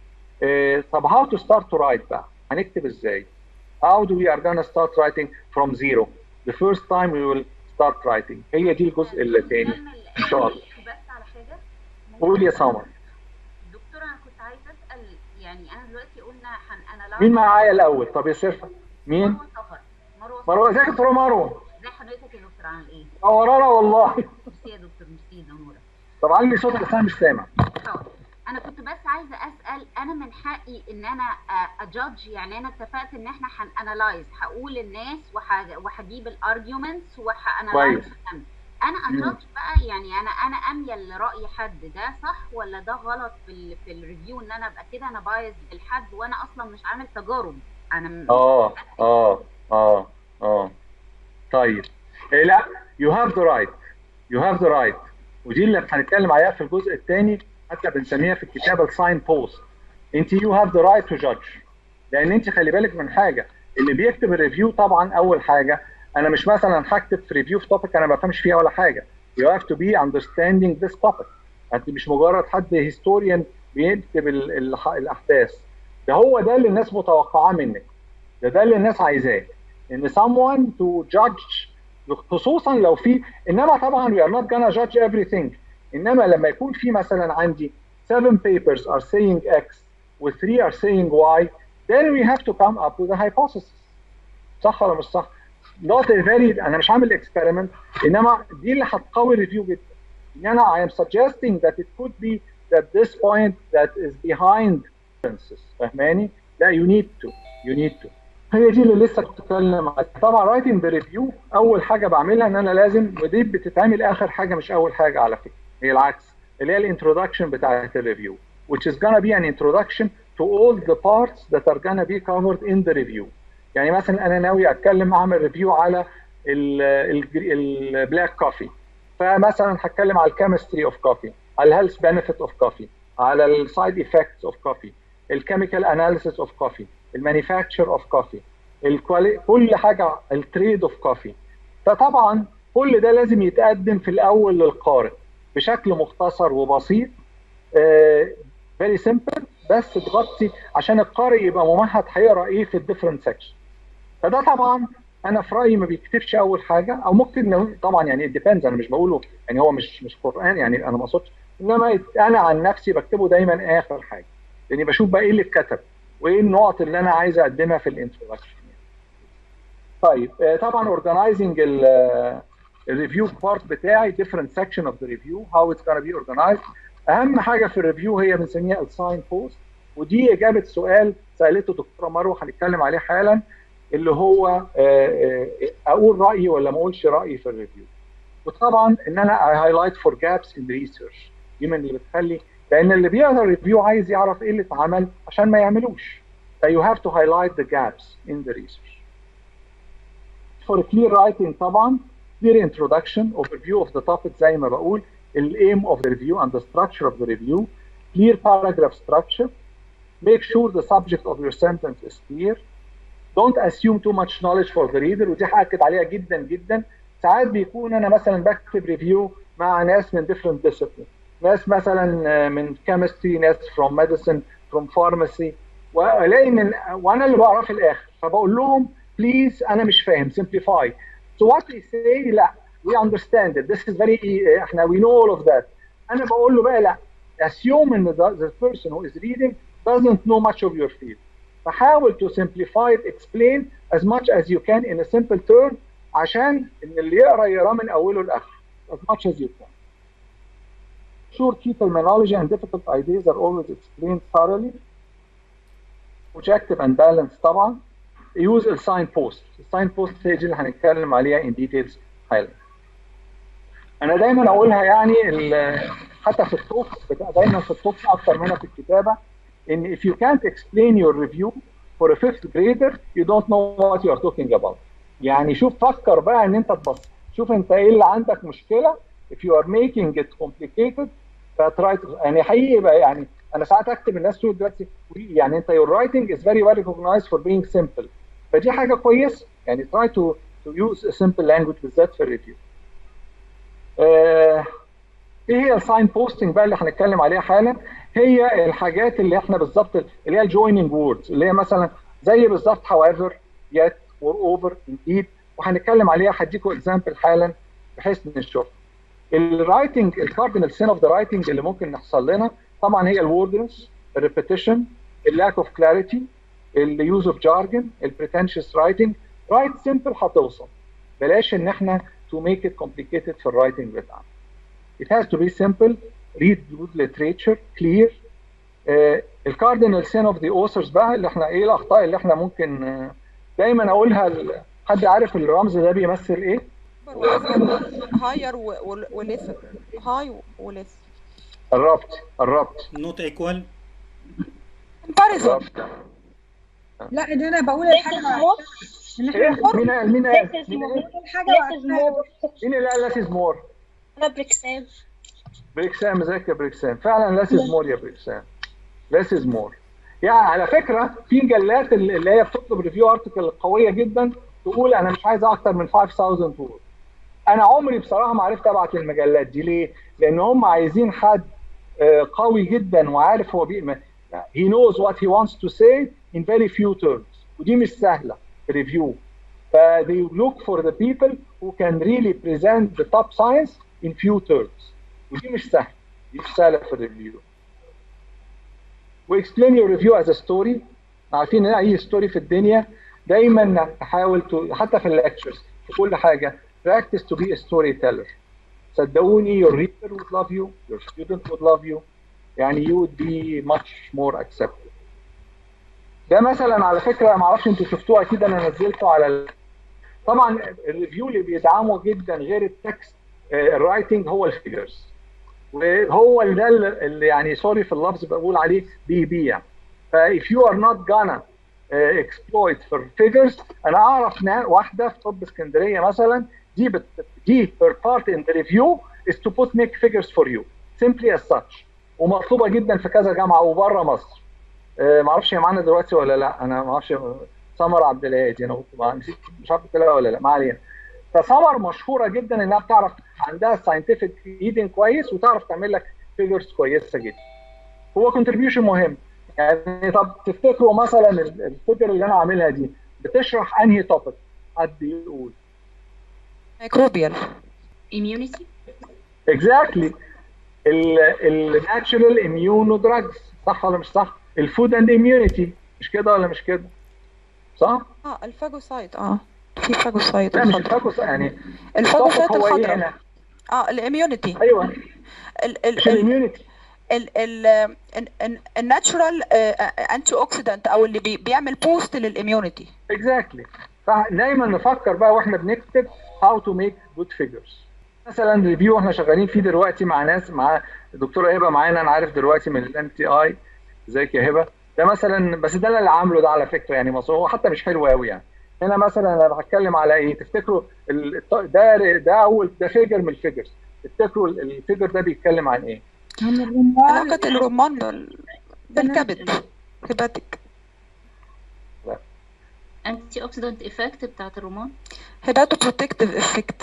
طب how to start to write بقى هنكتب ازاي how do we are gonna start writing from zero the first time we will start writing هي دي الجزء الثاني ان شاء الله بس على حاجه قول يا سمر دكتور انا كنت عايزه اسال يعني انا دلوقتي قلنا هن انا مين معايا الاول طب يا سيرفا مين مروه سفر مروه مروه ازيك يا دكتوره مروه ازي حضرتك يا دكتور عامل ايه؟ منورانا والله ميرسي يا دكتور ميرسي نورة طب علي صوتك بس انا مش سامع حاضر انا كنت بس عايزه اسال انا من حقي ان انا اجادج يعني انا اتفقت ان احنا هنانلايز هقول الناس وح- وهجيب الارجيومنتس وهانلايز كويس. انا مم. اجادج بقى يعني انا انا اميل لراي حد ده صح ولا ده غلط في ال في الريفيو ان انا ابقى كده انا بايظ بالحد وانا اصلا مش عامل تجارب انا م- اه اه اه اه طيب إيه لا you have the right you have the right ودي اللي هنتكلم عليها في الجزء الثاني حتى بنسميها في الكتابه الساين بوست انت you have the right to judge لان انت خلي بالك من حاجه اللي بيكتب الريفيو طبعا اول حاجه انا مش مثلا هكتب في ريفيو في توبيك انا ما بفهمش فيها ولا حاجه you have to be understanding this topic انت مش مجرد حد هيستوريان بيكتب ال- ال- الاحداث ده هو ده اللي الناس متوقعاه منك ده ده اللي الناس عايزاه ان someone to judge خصوصا لو في انما طبعا we are not gonna judge everything انما لما يكون في مثلا عندي 7 papers are saying X و 3 are saying Y then we have to come up with a hypothesis صح ولا مش صح؟ not a very انا مش عامل اكسبيرمنت انما دي اللي هتقوي الريفيو جدا ان انا I am suggesting that it could be that this point that is behind differences فاهماني؟ لا you need to you need to هي دي اللي لسه كنت بتكلم عنها طبعا رايتنج ذا ريفيو اول حاجه بعملها ان انا لازم ودي بتتعمل اخر حاجه مش اول حاجه على فكره هي العكس اللي هي الانترودكشن بتاعت الريفيو which is gonna be an introduction to all the parts that are gonna be covered in the review يعني مثلا انا ناوي اتكلم اعمل ريفيو على البلاك كوفي فمثلا هتكلم على الكيمستري اوف كوفي على الهيلث بنفيت اوف كوفي على السايد افكتس اوف كوفي الكيميكال اناليسيس اوف كوفي المانيفاكتشر اوف كوفي كل حاجه التريد اوف كوفي فطبعا كل ده لازم يتقدم في الاول للقارئ بشكل مختصر وبسيط فيري سمبل بس تغطي عشان القارئ يبقى ممهد هيقرا ايه في الديفرنت سكشن فده طبعا انا في رايي ما بيكتبش اول حاجه او ممكن لو طبعا يعني ديبيندز انا مش بقوله يعني هو مش مش قران يعني انا ما اقصدش انما انا عن نفسي بكتبه دايما اخر حاجه لاني بشوف بقى ايه اللي اتكتب وايه النقط اللي انا عايز اقدمها في الانترودكشن طيب آه، طبعا اورجنايزنج الريفيو بارت بتاعي different section of the review how it's gonna be organized اهم حاجه في الريفيو هي بنسميها الساين بوست ودي اجابه سؤال سالته دكتوره مروه هنتكلم عليه حالا اللي هو آه، آه، اقول رايي ولا ما اقولش رايي في الريفيو وطبعا ان انا هايلايت فور جابس ان ريسيرش دي من اللي بتخلي لان اللي بيقرا الريفيو عايز يعرف ايه اللي اتعمل عشان ما يعملوش ف you have to highlight the gaps in the research for clear writing طبعا clear introduction overview of the topic زي ما بقول ال aim of the review and the structure of the review clear paragraph structure make sure the subject of your sentence is clear don't assume too much knowledge for the reader ودي هاكد عليها جدا جدا ساعات بيكون انا مثلا بكتب ريفيو مع ناس من different disciplines ناس مثلا من chemistry ناس from medicine from pharmacy والاقي من وانا اللي بقراه في الاخر فبقول لهم بليز انا مش فاهم simplify so what they say لا we understand it this is very احنا we know all of that انا بقول له بقى لا assume ان the, the person who is reading doesn't know much of your field فحاول to simplify it explain as much as you can in a simple term عشان ان اللي يقرا يقراه من اوله لاخره as much as you can sure key terminology and difficult ideas are always explained thoroughly objective and balanced طبعا use الساين بوست الساين بوست هي دي اللي هنتكلم عليها in details حالا انا دايما اقولها يعني حتى في التوك دايما في التوك اكتر منها في الكتابه ان if you can't explain your review for a fifth grader you don't know what you are talking about يعني شوف فكر بقى ان انت تبص شوف انت ايه اللي عندك مشكله if you are making it complicated فتراي يعني حقيقي بقى يعني انا ساعات اكتب الناس تقول دلوقتي يعني انت your writing is very well recognized for being simple فدي حاجه كويسه يعني try to to use a simple language بالذات في الريفيو. آه ايه هي الساين بوستنج بقى اللي هنتكلم عليها حالا؟ هي الحاجات اللي احنا بالظبط اللي هي الجويننج ووردز اللي هي مثلا زي بالظبط however yet or over indeed وهنتكلم عليها هديكم اكزامبل حالا بحيث نشوف. الرايتنج الكاردينال سين اوف ذا رايتنج اللي ممكن نحصل لنا طبعا هي الوردنس الريبيتيشن اللاك اوف كلاريتي اليوز اوف جارجن البريتنشس رايتنج رايت سمبل هتوصل بلاش ان احنا to make it complicated في الرايتنج بتاعنا it has to be simple read good literature clear الكاردينال سين اوف ذا اوثرز بقى اللي احنا ايه الاخطاء اللي احنا ممكن uh, دايما اقولها حد عارف الرمز ده بيمثل ايه؟ هاير وليس هاي وليس قربت قربت نوت ايكوال كومباريزون لا ان انا بقول الحاجه ان احنا مين قال مين قال الحاجه مين اللي قال لاسيز مور؟ انا بريكسام بريكسام ذاك يا بريكسام فعلا لاسيز مور يا بريكسام لاسيز مور يعني على فكره في مجلات اللي هي بتطلب ريفيو ارتكل قويه جدا تقول انا مش عايز اكتر من 5000 وورد انا عمري بصراحه ما عرفت ابعت المجلات دي ليه؟ لان هم عايزين حد آه، قوي جدا وعارف هو بي he knows what he wants to say in very few terms ودي مش سهله في ريفيو ف they look for the people who can really present the top science in few terms ودي مش سهله دي مش سهله في الريفيو واكسبلين يور ريفيو از ستوري عارفين ان اي ستوري في الدنيا دايما تحاول ت... حتى في الليكتشرز في كل حاجه practice to be a storyteller صدقوني your reader would love you your student would love you يعني you would be much more accepted ده مثلا على فكره ما اعرفش انتوا شفتوه اكيد انا نزلته على ال... طبعا الريفيو اللي بيدعمه جدا غير التكست الرايتنج هو الفيجرز وهو ده اللي يعني سوري في اللفظ بقول عليه بيبيع ف if you are not gonna uh, exploit for figures انا اعرف نا- واحده في طب اسكندريه مثلا دي بت دي her part in the review is to put make figures for you simply as such ومطلوبه جدا في كذا جامعه وبره مصر آه، ما اعرفش هي معانا دلوقتي ولا لا انا ما اعرفش سمر عبد الهادي انا كنت مع- نسيت مش عارف قلت لها ولا لا ما علينا فسمر مشهوره جدا انها بتعرف عندها ساينتفك ريدنج كويس وتعرف تعمل لك فيجرز كويسه جدا هو كونتريبيوشن مهم يعني طب تفتكروا مثلا الفيجر اللي انا عاملها دي بتشرح انهي توبيك حد يقول ميكروبيال immunity اكزاكتلي الناتشرال اميونو دراجز صح ولا مش صح؟ الفود اند اميونيتي مش كده ولا مش كده؟ صح؟ اه الفاجوسايت اه في فاجوسايت لا مش الخضراء الفاكوس يعني الفاجوسايت التوبيك هو ايه الخضراء هنا؟ اه الاميونيتي ايوه ال ال مش ال الاميونيتي ال ال الناتشورال انتي اوكسيدنت او اللي بي بيعمل بوست للاميونيتي اكزاكتلي فدايما نفكر بقى واحنا بنكتب how to make good figures مثلا ريفيو احنا شغالين فيه دلوقتي مع ناس مع الدكتوره هبه معانا انا عارف دلوقتي من الام تي اي ازيك يا هبه ده مثلا بس ده انا اللي عامله ده على فكره يعني مصر هو حتى مش حلو قوي يعني هنا مثلا انا هتكلم على ايه تفتكروا ال- الط- ده ده اول ده فيجر من الفيجرز تفتكروا ال- الفيجر ده بيتكلم عن ايه؟ عن الرمان علاقة الرمان بال بالكبد هيباتيك انتي اوكسيدنت افكت بتاعت الرمان هيباتو بروتكتيف افكت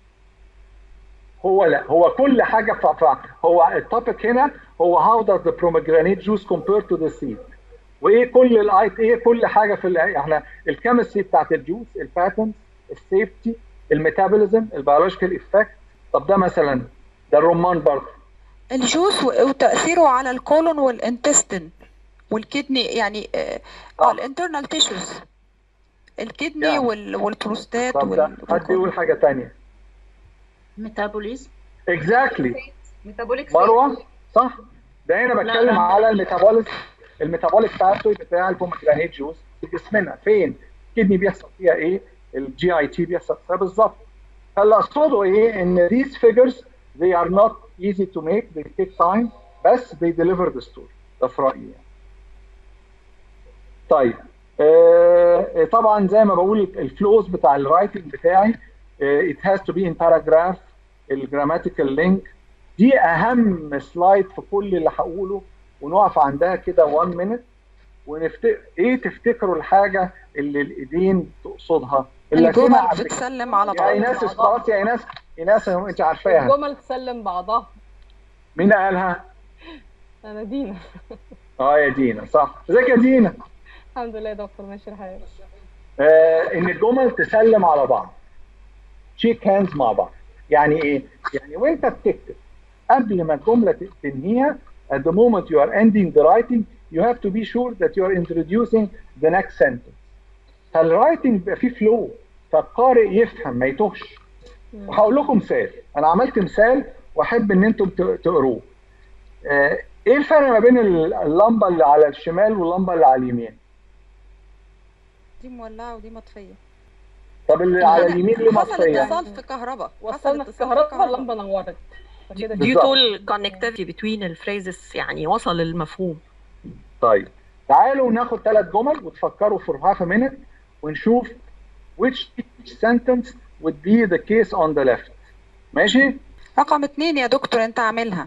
هو لا هو كل حاجه ف... ف... هو التوبيك هنا هو how does the pomegranate juice compare to the seed وايه كل الايت ايه كل حاجه في ال- احنا الكيمستري بتاعت الجوس الباتنز السيفتي الميتابوليزم البيولوجيكال افكت طب ده مثلا ده الرمان برضه الجوس و- وتأثيره على الكولون والانتستين والكدني يعني اه صح. آه، الانترنال تيشوز الكدني يعني. وال والبروستات طب ده وال حد يقول والكولون. حاجه ثانيه ميتابوليزم اكزاكتلي ميتابوليك مروه صح ده هنا بتكلم لا. على الميتابوليك الميتابوليك باثوي بتاع البومجرانيت جوز في جسمنا فين الكدني بيحصل فيها ايه الجي اي تي بيحصل فيها بالظبط فاللي اقصده ايه ان these figures they are not easy to make they take time بس they deliver the story ده في رايي يعني. طيب آه طبعا زي ما بقول الفلوز بتاع الرايتنج بتاعي آه it has to be in paragraph الجراماتيكال لينك دي اهم سلايد في كل اللي هقوله ونقف عندها كده 1 مينت ونفتكر ايه تفتكروا الحاجه اللي الايدين تقصدها اللي الجمل سمع قبل كده. بتسلم على يا بعض ايناس خلاص يا ايناس ايناس انت عارفاها الجمل تسلم بعضها مين قالها؟ انا دينا اه يا دينا صح ازيك يا دينا الحمد لله يا دكتور ماشي الحال آه ان الجمل تسلم على بعض شيك هاندز مع بعض يعني ايه؟ يعني وانت بتكتب قبل ما الجمله ت- تنهيها at the moment you are ending the writing you have to be sure that you are introducing the next sentence فالرايتنج بيبقى فيه فلو فالقارئ يفهم ما يتوهش وهقول لكم مثال انا عملت مثال واحب ان انتم ت- تقروه آه، ايه الفرق ما بين ال- اللمبه اللي على الشمال واللمبه اللي على اليمين دي مولعة ودي مطفية طب اللي على اليمين ليه حصل مطفيه اتصال في كهرباء حصل وصلنا اتصال الكهرباء اللمبه نورت فكده بالظبط. due to the connectivity between الفريزز يعني وصل المفهوم طيب تعالوا ناخد ثلاث جمل وتفكروا for half a minute ونشوف which sentence would be the case on the left ماشي؟ رقم اتنين يا دكتور انت عاملها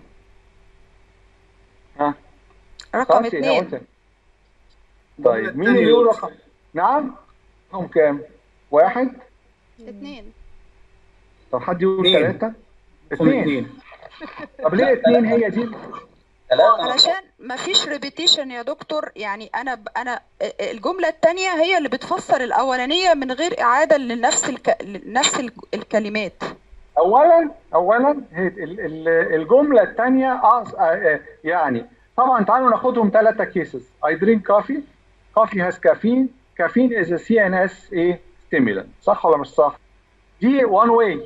ها رقم خلاص يا اتنين قلت. طيب مين يقول رقم نعم رقم كام؟ واحد اتنين طب حد يقول اثنين. ثلاثة؟ اثنين طب ليه اثنين هي دي؟ ثلاثة علشان ما فيش ريبيتيشن يا دكتور يعني انا ب... انا الجمله الثانيه هي اللي بتفسر الاولانيه من غير اعاده لنفس الك... لنفس ال- الكلمات اولا اولا هي ال- ال- الجمله الثانيه يعني طبعا تعالوا ناخدهم ثلاثه كيسز I drink coffee coffee has caffeine caffeine is a CNS ايه stimulant صح ولا مش صح؟ دي one way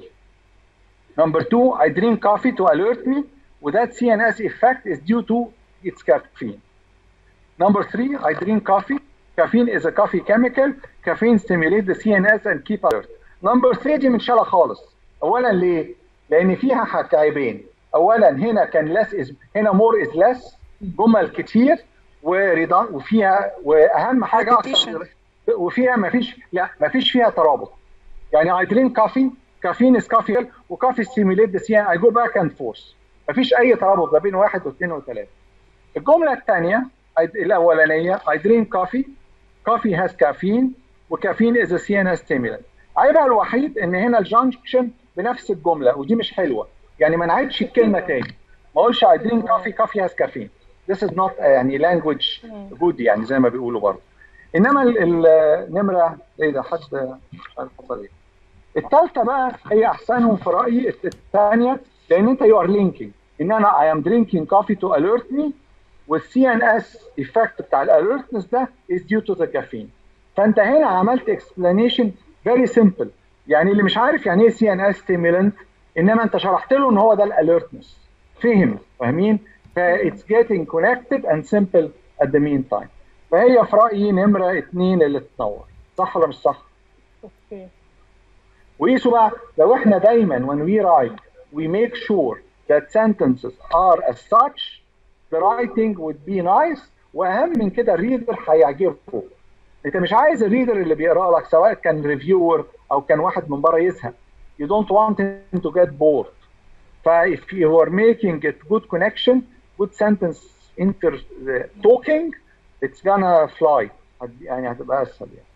number two I drink coffee to alert me وذات CNS effect is due to its caffeine number three I drink coffee caffeine is a coffee chemical caffeine stimulate the CNS and keep alert number three دي منشالة خالص اولا ليه؟ لان فيها حك- عيبين اولا هنا كان less is هنا more is less جمل كتير ورضا وفيها واهم حاجه Repetition. أكتر وفيها ما فيش لا ما فيش فيها ترابط يعني I drink coffee caffeine is coffee وكافي stimulate the CN I go back and forth ما فيش اي ترابط ما بين واحد واثنين وثلاثه الجمله الثانيه الاولانيه I drink coffee coffee has caffeine وكافيين is a CNS stimulant عيبها الوحيد ان هنا الجانكشن بنفس الجمله ودي مش حلوه يعني ما نعيدش الكلمه تاني ما اقولش I drink coffee coffee has caffeine this is not uh, يعني language good يعني زي ما بيقولوا برضه انما ال- النمره ايه ده حد مش عارف حصل ايه الثالثه بقى هي احسنهم في رايي الثانيه لان انت يو ار لينكينج ان انا I am drinking coffee to alert me والسي ان اس ايفكت بتاع الاليرتنس ده is due to the caffeine فانت هنا عملت explanation very simple يعني اللي مش عارف يعني ايه سي ان اس ستيمولنت انما انت شرحت له ان هو ده الاليرتنس فهم فاهمين ف it's getting connected and simple at the meantime فهي في رايي نمره اثنين اللي تنور صح ولا مش صح؟ اوكي وقيسوا بقى لو احنا دايما when we write we make sure that sentences are as such the writing would be nice واهم من كده الريدر هيعجبه انت مش عايز الريدر اللي بيقرا لك سواء كان ريفيور او كان واحد من بره يزهق you don't want him to get bored ف if you are making it good connection good sentence inter talking it's gonna fly هت- يعني هتبقى اسهل يعني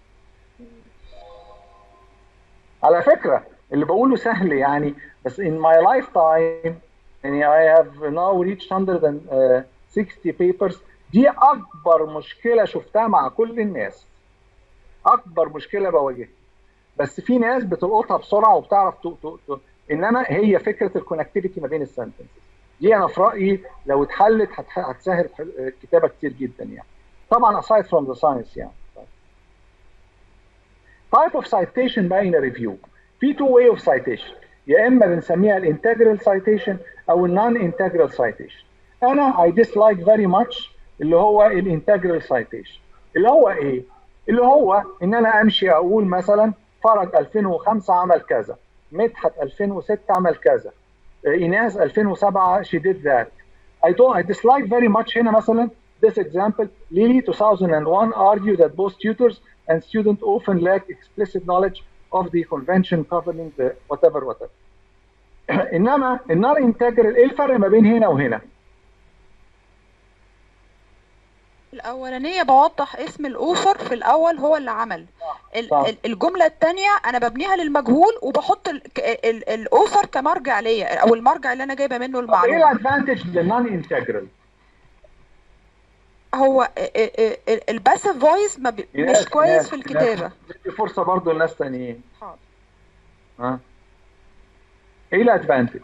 على فكره اللي بقوله سهل يعني بس in my lifetime يعني I have now reached 160 papers دي اكبر مشكله شفتها مع كل الناس اكبر مشكله بواجهها بس في ناس بتلقطها بسرعه وبتعرف ت... ت... ت... انما هي فكره الكونكتيفيتي ما بين السنتنسز دي انا في رايي لو اتحلت هتح... هتسهل الكتابه كتير جدا يعني طبعا aside from the science يعني type of citation بقى in a review في two way of citation يا اما بنسميها الانتجرال citation او النون انتجرال citation انا I dislike very much اللي هو الانتجرال citation اللي هو ايه اللي هو ان انا امشي اقول مثلا فرج 2005 عمل كذا مدحت 2006 عمل كذا ايناس 2007 she did that I don't I dislike very much هنا مثلا this example Lily 2001 argue that both tutors and students often lack explicit knowledge of the convention governing the whatever whatever انما النار انتجرال ايه الفرق ما بين هنا وهنا؟ الأولانية بوضح اسم الأوثر في الأول هو اللي عمل ال- صح. ال- الجملة التانية أنا ببنيها للمجهول وبحط ال- ك- ال- الأوثر كمرجع ليا أو المرجع اللي أنا جايبة منه طب ايه المعلومة الادفانتج للنون انتجرال؟ هو الباسيف فويس مش كويس في الكتابة دي فرصه برضه لناس تانيين حاضر. ها ايه الادفانتج؟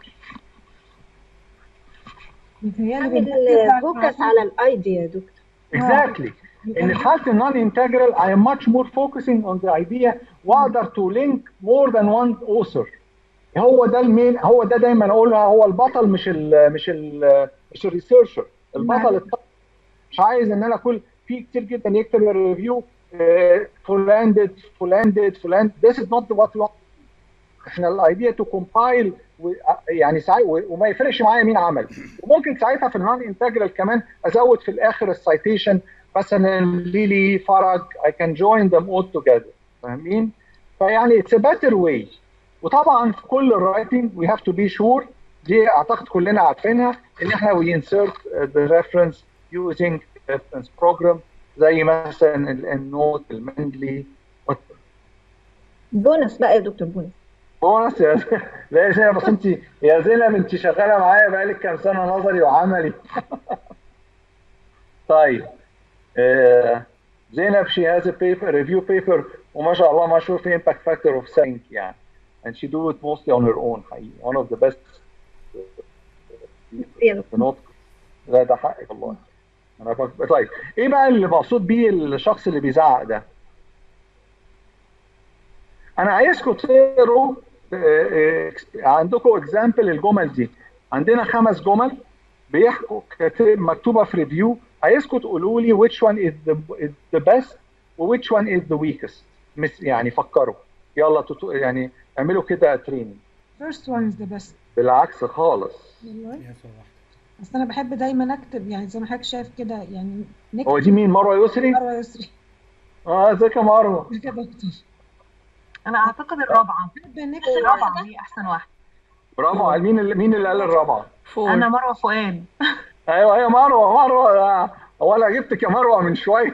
متهيألي اعمل فوكس على الايديا يا دكتور Exactly. ان في حاله النون انتجرال I am much more focusing on the idea واقدر to link more than one author. هو ده المين هو ده دايما اقولها هو البطل مش ال مش ال مش الريسيرشر البطل الط- مش عايز ان انا كل في كتير جدا يكتب الريفيو فلان ديد فلان ديد فلان this is not what we want. احنا الايديا تو كومبايل يعني ساعات وما يفرقش معايا مين عمل وممكن ساعتها في النون انتجرال كمان ازود في الاخر السايتيشن مثلا ليلي فرج I can join them all together فاهمين؟ فيعني it's a better way وطبعا في كل الرايتنج we have to be sure دي اعتقد كلنا عارفينها ان احنا we insert the reference using reference program زي مثلا النوت المندلي بونص بقى يا دكتور بونص بونص يا زينب لا يا زينب بس انت يا زينب انت شغاله معايا بقالك كام سنه نظري وعملي طيب آه زينب she has a paper review paper وما شاء الله مشهور في impact factor of sync يعني and she do it mostly on her own حقيقي one of the best في نطق لا ده حقك والله انا بك... طيب ايه بقى اللي مقصود بيه الشخص اللي بيزعق ده انا عايزكم تقروا آه، آه، عندكم اكزامبل الجمل دي عندنا خمس جمل بيحكوا كاتب- مكتوبه في ريفيو عايزكم تقولوا لي which one is the, is the best و which one is the weakest مس يعني فكروا يلا تتو... يعني اعملوا كده تريننج first one is the best بالعكس خالص والله اصل انا بحب دايما اكتب يعني زي ما حضرتك شايف كده يعني نكتب هو دي مين مروه يسري؟ مروه يسري اه ازيك يا مروه ازيك يا دكتور انا اعتقد الرابعه بحب نكتب الرابعه هي احسن واحده برافو على مين اللي مين اللي قال الرابعه؟ فور انا مروه فؤاد ايوه ايوه مروه مروه هو انا جبتك يا مروه من شويه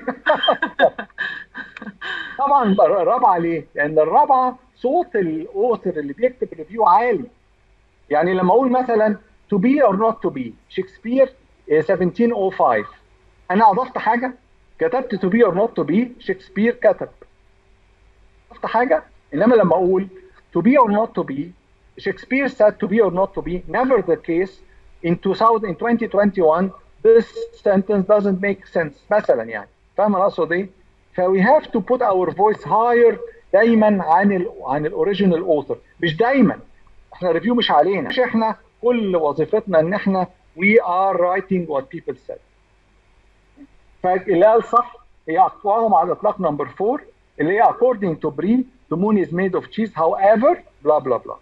طبعا الرابعه ليه؟ لان الرابعه صوت الاوثر اللي بيكتب ريفيو عالي يعني لما اقول مثلا to be or not to be شكسبير eh, 1705 انا اضفت حاجه كتبت to be or not to be شكسبير كتب اضفت حاجه انما لما اقول to be or not to be Shakespeare said to be or not to be never the case in 2000 in 2021 this sentence doesn't make sense مثلا يعني فاهم انا اقصد ايه؟ ف we have to put our voice higher دايما عن ال عن الاوريجينال اوثر مش دايما احنا ريفيو مش علينا مش احنا كل وظيفتنا ان احنا we are writing what people said فاللي قال صح هي اقواهم على الاطلاق نمبر 4 اللي هي according to Brie the moon is made of cheese however بلا بلا بلا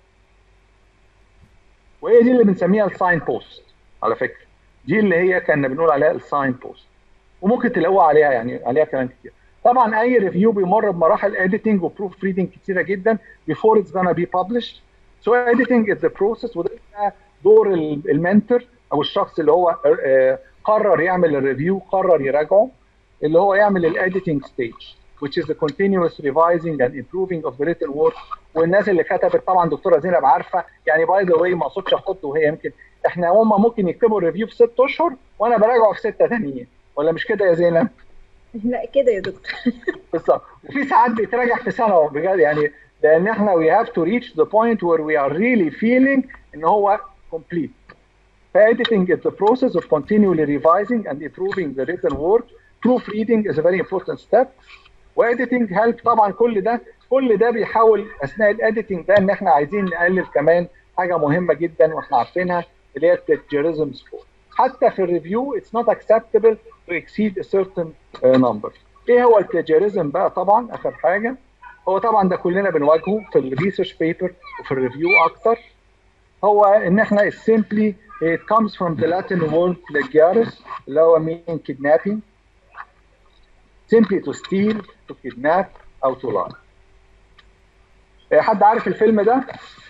وهي دي اللي بنسميها الساين بوست على فكره دي اللي هي كنا بنقول عليها الساين بوست وممكن تلاقوها عليها يعني عليها كلام كتير طبعا اي ريفيو بيمر بمراحل editing وبروف ريدنج كتيره جدا before it's gonna be published so editing is the process وده دور ال- المنتور او الشخص اللي هو آه، قرر يعمل الريفيو قرر يراجعه اللي هو يعمل الايديتنج ستيج which is the continuous revising and improving of the written work والناس اللي كتبت طبعا دكتوره زينب عارفه يعني باي ذا واي ما اقصدش احط وهي يمكن احنا هم ممكن يكتبوا الريفيو في ست اشهر وانا براجعه في سته تانيين ولا مش كده يا زينب؟ لا كده يا دكتور بالظبط وفي ساعات بيتراجع في سنه بجد يعني لان احنا we have to reach the point where we are really feeling ان هو complete. Editing is the process of continually revising and improving the written work. Proofreading is a very important step. وediting help طبعا كل ده كل ده بيحاول اثناء الاديتنج ده ان احنا عايزين نقلل كمان حاجه مهمه جدا واحنا عارفينها اللي هي البلاجيريزم سكور. حتى في الريفيو it's not acceptable to exceed a certain uh, number. ايه هو البلاجيريزم بقى طبعا اخر حاجه هو طبعا ده كلنا بنواجهه في الريسيرش بيبر وفي الريفيو اكتر هو ان احنا simply it comes from the Latin word plagiaris اللي هو meaning kidnapping simply to steal to kidnap او to lie إيه، حد عارف الفيلم ده؟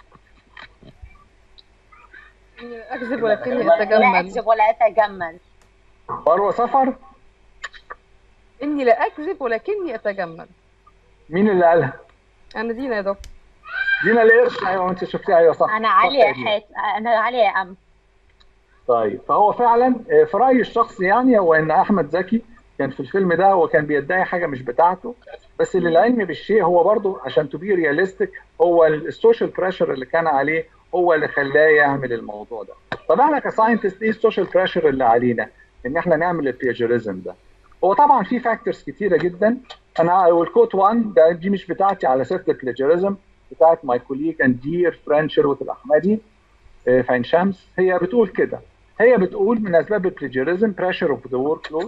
اكذب ولكني لا اتجمل اكذب ولا اتجمل مروه سفر اني لا اكذب ولكني اتجمل مين اللي قالها؟ انا دينا يا دكتور دينا القرش ايوه انت شفتيها ايوه صح انا صح عاليه يا يا دينا. حات انا عاليه يا ام طيب فهو فعلا آه، في رايي الشخصي يعني هو ان احمد زكي كان في الفيلم ده هو كان بيدعي حاجه مش بتاعته بس للعلم بالشيء هو برضو عشان تو بي رياليستيك هو السوشيال بريشر اللي كان عليه هو اللي خلاه يعمل الموضوع ده طب احنا كساينتست ايه السوشيال بريشر اللي علينا ان احنا نعمل البلاجيريزم ده هو طبعا في فاكتورز كتيره جدا انا والكوت 1 ده دي مش بتاعتي على سيره البلاجيريزم بتاعت ماي كوليج اند دير فريند شيروت الاحمدي آه، في عين شمس هي بتقول كده هي بتقول من اسباب البلاجيريزم pressure of the workload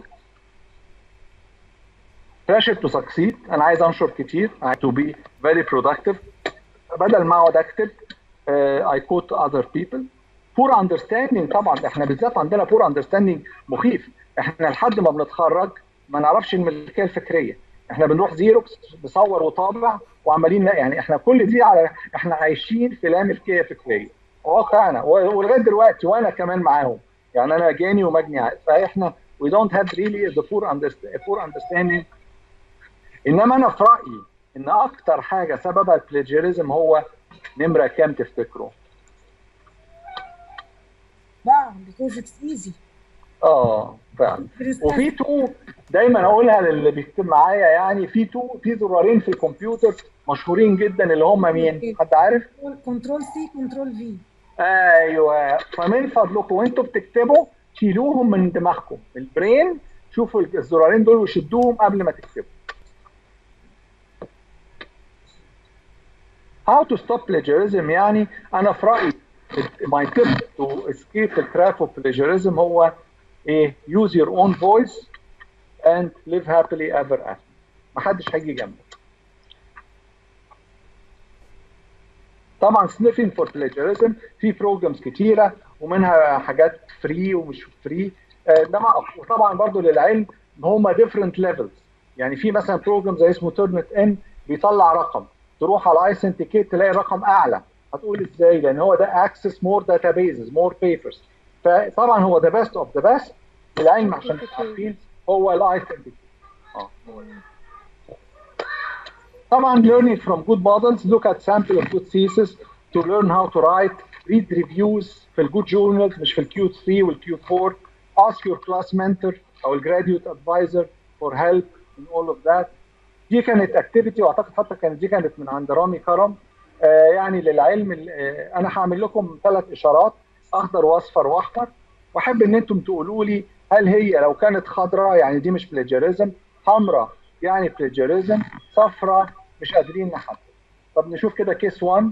pressure to succeed انا عايز انشر كتير I have to be very productive بدل ما اقعد اكتب uh, I quote other people poor understanding طبعا احنا بالذات عندنا poor understanding مخيف احنا لحد ما بنتخرج ما نعرفش الملكيه الفكريه احنا بنروح زيروكس نصور وطابع وعمالين ن- يعني احنا كل دي على احنا عايشين في لا ملكيه فكريه واقعنا و- ولغايه دلوقتي وانا كمان معاهم يعني انا جاني ومجني عقد. فاحنا we don't have really the poor, underst- poor understanding انما انا في رايي ان اكتر حاجه سببها البلاجيريزم هو نمره كام تفتكروا؟ لا because it's easy اه فعلا وفي تو دايما اقولها للي بيكتب معايا يعني في تو في زرارين في الكمبيوتر مشهورين جدا اللي هم مين؟ حد عارف؟ كنترول سي كنترول في ايوه فمن فضلكم وانتوا بتكتبوا شيلوهم من دماغكم البرين شوفوا الزرارين دول وشدوهم قبل ما تكتبوا How to stop plagiarism يعني أنا في رأيي my tip to escape the trap of plagiarism هو إيه use your own voice and live happily ever after محدش هيجي جنبك طبعا sniffing for plagiarism في programs كتيرة ومنها حاجات فري ومش فري انما وطبعا برضو للعلم هم different levels يعني في مثلا بروجرام زي اسمه تورنت ان بيطلع رقم تروح على ايسنتيكيت تلاقي رقم اعلى هتقول ازاي لان هو ده اكسس مور داتابيزز مور بيبرز فطبعا هو ذا بيست اوف ذا بيست العلم عشان تبقوا عارفين هو الايسنتيكيت اه طبعا learning from good models look at sample of good thesis to learn how to write read reviews في الجود journals مش في الكيو 3 والكيو 4 ask your class mentor او الجراديوت advisor for help in all of that دي كانت اكتيفيتي واعتقد حتى كانت دي كانت من عند رامي كرم آه يعني للعلم آه انا هعمل لكم ثلاث اشارات اخضر واصفر واحمر واحب ان انتم تقولوا لي هل هي لو كانت خضراء يعني دي مش بلاجيريزم حمراء يعني بلاجيريزم صفراء مش قادرين نحدد طب نشوف كده كيس 1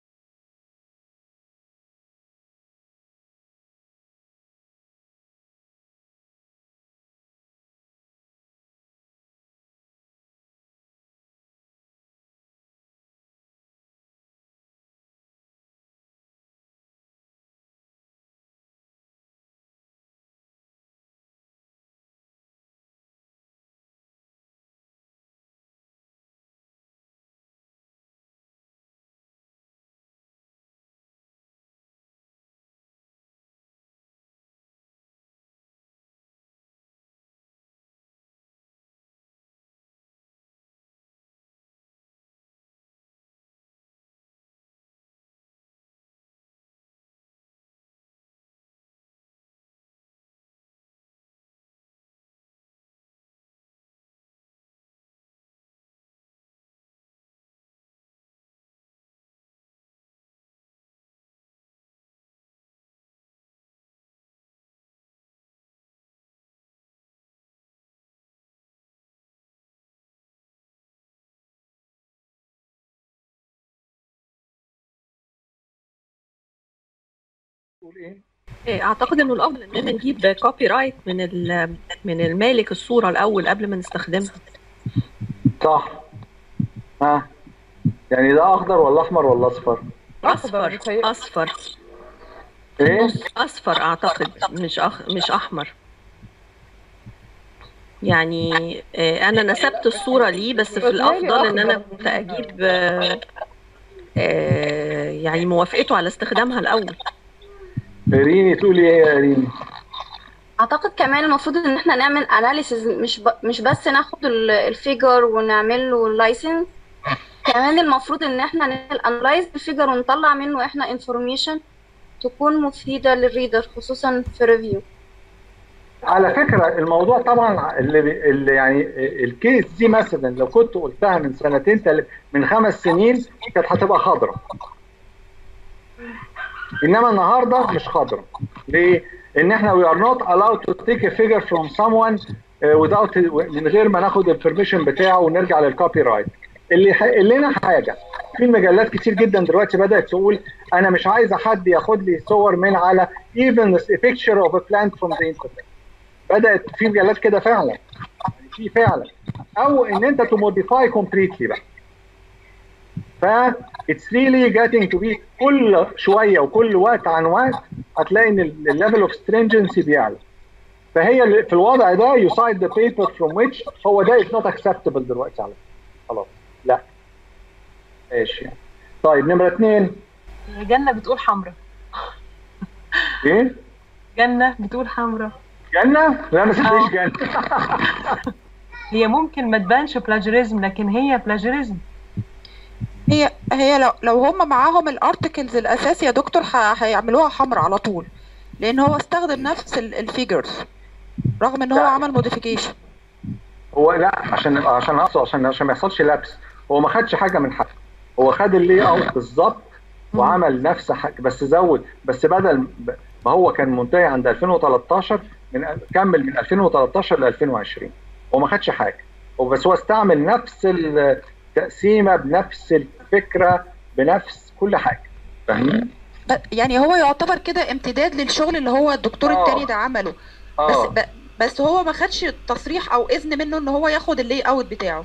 إيه، اعتقد انه الافضل ان احنا نجيب كوبي رايت من ال- من المالك الصوره الاول قبل ما نستخدمها صح ها يعني ده اخضر ولا احمر ولا اصفر اصفر اصفر ايه نص اصفر اعتقد مش أخ... مش احمر يعني آه، انا نسبت الصوره ليه بس في الافضل ان انا كنت اجيب آه، آه، يعني موافقته على استخدامها الاول ريني تقولي ايه يا ريني اعتقد كمان المفروض ان احنا نعمل اناليسز مش ب... مش بس ناخد الفيجر ونعمل له لايسنس كمان المفروض ان احنا نعمل انلايز الفيجر ونطلع منه احنا انفورميشن تكون مفيدة للريدر خصوصا في ريفيو على فكره الموضوع طبعا اللي, بي- اللي يعني الكيس دي مثلا لو كنت قلتها من سنتين تل... من خمس سنين كانت هتبقى خضراء انما النهارده مش خضراء ليه؟ ان احنا we are not allowed to take a figure from someone uh, without من غير ما ناخد البرميشن بتاعه ونرجع للكوبي رايت اللي يحق لنا حاجه في مجلات كتير جدا دلوقتي بدات تقول انا مش عايزه حد ياخد لي صور من على even a picture of a plant from the internet بدات في مجلات كده فعلا يعني في فعلا او ان انت تموديفاي كومبليتلي بقى ف it's really getting to be كل شويه وكل وقت عن وقت هتلاقي ان الليفل اوف stringency بيعلى فهي اللي- في الوضع ده you cite the paper from which هو ده is not acceptable دلوقتي على فكرة. خلاص لا ماشي يعني. طيب نمره اثنين جنة بتقول حمرا ايه؟ جنة بتقول حمرا جنه؟ لا ما تبقيش جنه هي ممكن ما تبانش بلاجيريزم لكن هي بلاجيريزم هي هي لو لو هم معاهم الارتكلز الاساسي يا دكتور ه- هيعملوها حمراء على طول لان هو استخدم نفس الفيجرز رغم ان هو لا. عمل موديفيكيشن هو لا عشان عشان اقصد عشان عشان ما يحصلش لبس هو ما خدش حاجه من حد هو خد اللي اوت بالظبط وعمل نفس حاجه بس زود بس بدل ما هو كان منتهي عند 2013 من كمل من 2013 ل 2020 هو ما خدش حاجه هو بس هو استعمل نفس التقسيمه بنفس الفكره بنفس كل حاجه فاهمين؟ ب- يعني هو يعتبر كده امتداد للشغل اللي هو الدكتور آه. التاني ده عمله بس اه ب- بس هو ما خدش تصريح او اذن منه ان هو ياخد اللي اوت بتاعه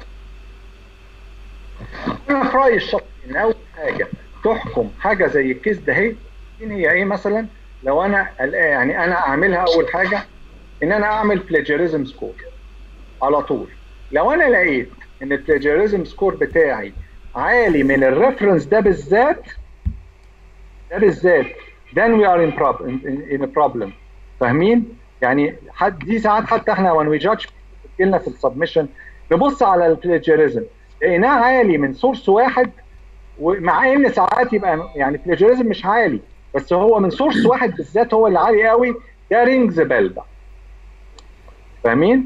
انا في رايي الشخصي ان اول حاجه تحكم حاجه زي الكيس ده هي إن هي ايه مثلا لو انا قلقان- يعني انا اعملها اول حاجه ان انا اعمل بلاجيريزم سكور على طول لو انا لقيت ان البلاجيريزم سكور بتاعي عالي من الريفرنس ده بالذات ده بالذات then we are in problem in, in a problem فاهمين يعني حد دي ساعات حتى احنا when we judge لنا في السبمشن نبص على البلاجيريزم لقيناه عالي من سورس واحد ومع ان ساعات يبقى يعني بلاجيريزم مش عالي بس هو من سورس واحد بالذات هو اللي عالي قوي ده رينجز بيل بقى فاهمين؟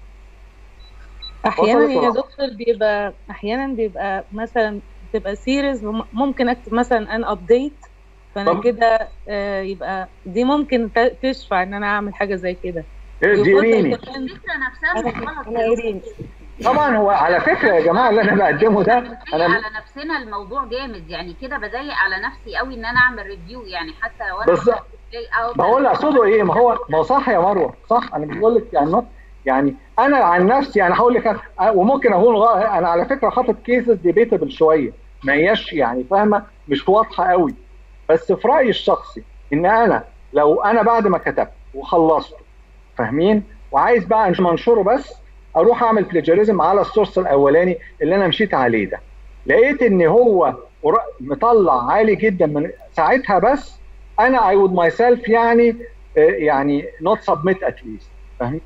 احيانا وصلت يا ولا- دكتور بيبقى احيانا بيبقى مثلا بتبقى سيريز ممكن اكتب مثلا ان ابديت فانا طب- كده آه، يبقى دي ممكن ت- تشفع ان انا اعمل حاجه زي كده إيه دي يفضل ريني كمان- الفكره نفسها مش غلط انا ايرين طبعا هو على فكره يا جماعه اللي انا بقدمه ده بنضايق انا على نفسنا الموضوع جامد يعني كده بضايق على نفسي قوي ان انا اعمل ريفيو يعني حتى لو انا بس ما هو اللي اقصده ايه ما هو ما هو صح يا مروه صح انا بقول لك يعني not- يعني انا عن نفسي انا هقول لك أنا- وممكن اقول غلط انا على فكره حاطط كيسز ديبيتبل شويه ما هياش يعني فاهمه مش واضحه قوي بس في رايي الشخصي ان انا لو انا بعد ما كتبت وخلصته فاهمين وعايز بقى منشوره بس اروح اعمل بلاجيريزم على السورس الاولاني اللي انا مشيت عليه ده لقيت ان هو قر- مطلع عالي جدا من ساعتها بس انا اي وود ماي سيلف يعني آه، يعني نوت سبميت ات ليست فاهم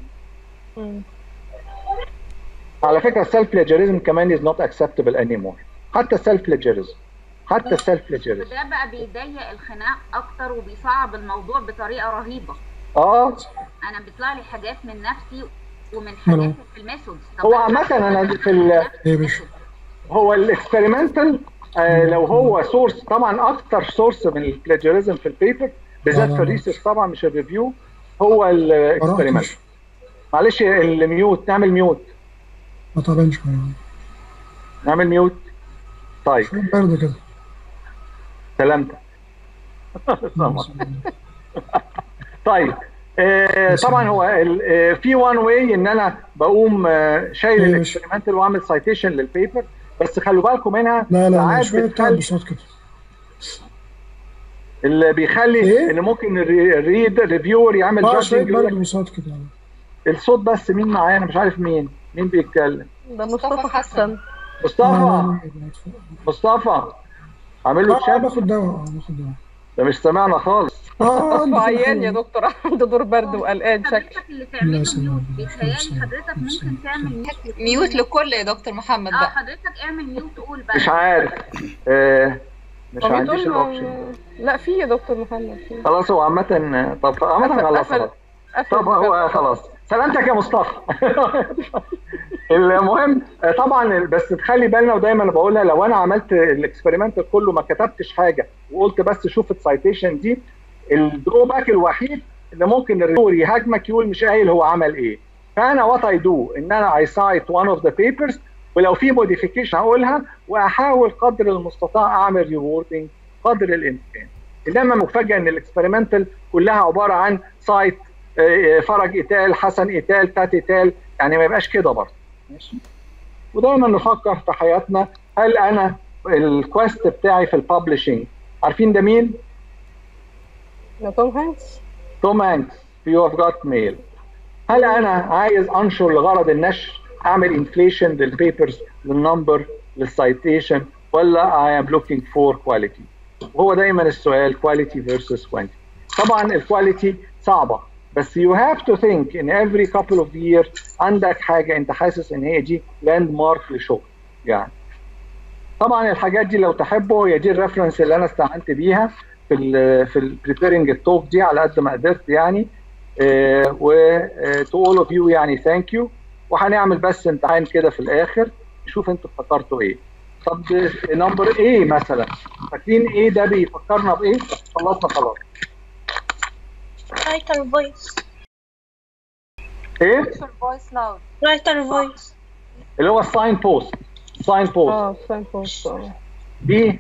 على فكره السيلف بلاجيريزم كمان از نوت اكسبتبل اني مور حتى السيلف بلاجيريزم حتى السيلف بلاجيريزم وده بقى بيضيق الخناق اكتر وبيصعب الموضوع بطريقه رهيبه اه انا بيطلع لي حاجات من نفسي ومن حاجات في الميثودز طب هو أنا عامه انا في ال ايه يا باشا هو الاكسبيرمنتال آه لو هو سورس طبعا اكتر سورس من البلاجيريزم في البيبر بالذات لا، في لا. الريسيرش طبعا مش الريفيو هو الاكسبيرمنت قرأتش معلش الميوت نعمل ميوت ما طبعا شوية نعمل ميوت طيب شوية برد كده سلامتك طيب آه طبعا هو ال- آه، في وان واي ان انا بقوم آه، شايل ماشي. الاكسبيرمنتال واعمل سايتيشن للبيبر بس خلوا بالكم منها لا لا لا ساعات شوية بتاع بتخلي بصوت كده اللي بيخلي إيه؟ ان ممكن الري- الريد الريفيور يعمل اه شوية جادجنج يقول برد لك بصوت كده الصوت بس مين معايا انا مش عارف مين مين بيتكلم ده مصطفى حسن مصطفى مصطفى عامل له اه تشات باخد دواء اه باخد دواء ده مش سامعنا خالص اه مصطفى عيان يا دكتور عنده دور برد وقلقان شكل حضرتك اللي تعمله ميوت بيتهيألي حضرتك ممكن تعمل ميوت ميوت لكل يا دكتور محمد اه بقى حضرتك اعمل ميوت قول بقى مش عارف آه مش هو عنديش بتقول الاوبشن لا في يا دكتور محمد في خلاص هو عامة طب عامة قفل- خلاص قفل- خلاص قفل طب هو خلاص سلامتك يا مصطفى المهم آه، طبعا بس تخلي بالنا ودايما أنا بقولها لو انا عملت الاكسبيرمنت كله ما كتبتش حاجه وقلت بس شوف السايتيشن دي الدرو باك الوحيد اللي ممكن الريفيور يهاجمك يقول مش قايل هو عمل ايه فانا وات اي دو ان انا اي سايت وان اوف ذا بيبرز ولو في موديفيكيشن هقولها واحاول قدر المستطاع اعمل ريوردنج قدر الامكان انما مفاجاه ان الاكسبيرمنتال كلها عباره عن سايت آه، فرج ايتال حسن ايتال تات ايتال يعني ما يبقاش كده برضه ماشي ودايما نفكر في حياتنا هل انا الكويست بتاعي في الببلشنج عارفين ده مين؟ ده توم هانكس توم هانكس في يو هاف جات ميل هل انا عايز انشر لغرض النشر اعمل انفليشن للبيبرز للنمبر للسايتيشن ولا اي ام لوكينج فور كواليتي وهو دايما السؤال كواليتي فيرسس كوانتيتي طبعا الكواليتي صعبه بس you have to think in every couple of years عندك حاجه انت حاسس ان هي دي لاند مارك لشغل يعني طبعا الحاجات دي لو تحبوا هي دي الريفرنس اللي انا استعنت بيها في ال في البريبيرنج التوك دي على قد ما قدرت يعني و تو اول اوف يو يعني ثانك يو وهنعمل بس امتحان كده في الاخر نشوف انتوا افتكرتوا ايه طب نمبر ايه مثلا فاكرين ايه ده بيفكرنا بايه خلصنا خلاص writer voice ايه voice loud writer voice اللي هو الساين بوست ساين بوست اه ساين بوست دي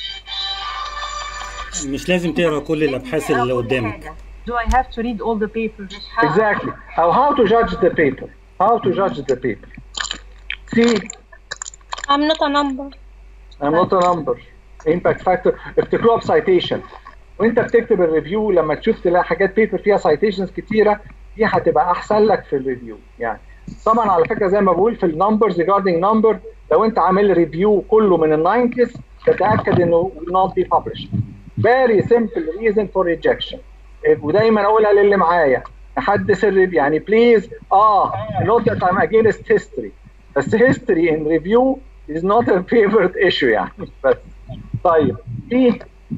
مش لازم تقرا كل الابحاث اللي قدامك Do I have to read all the papers? exactly how how to judge the paper how to judge the paper see I'm not a number I'm not a number impact factor افتكروها بسايتيشن وانت بتكتب الريفيو لما تشوف تلاقي حاجات بيبر فيها سايتيشنز كتيره دي هتبقى احسن لك في الريفيو يعني طبعا على فكره زي ما بقول في النمبرز ريجاردنج نمبر لو انت عامل ريفيو كله من الناينتيز تتاكد انه will not be published very simple reason for rejection ودايما اقولها للي معايا احدث الريفيو يعني بليز اه not that I'm against history بس history in review is not a favorite issue يعني بس طيب في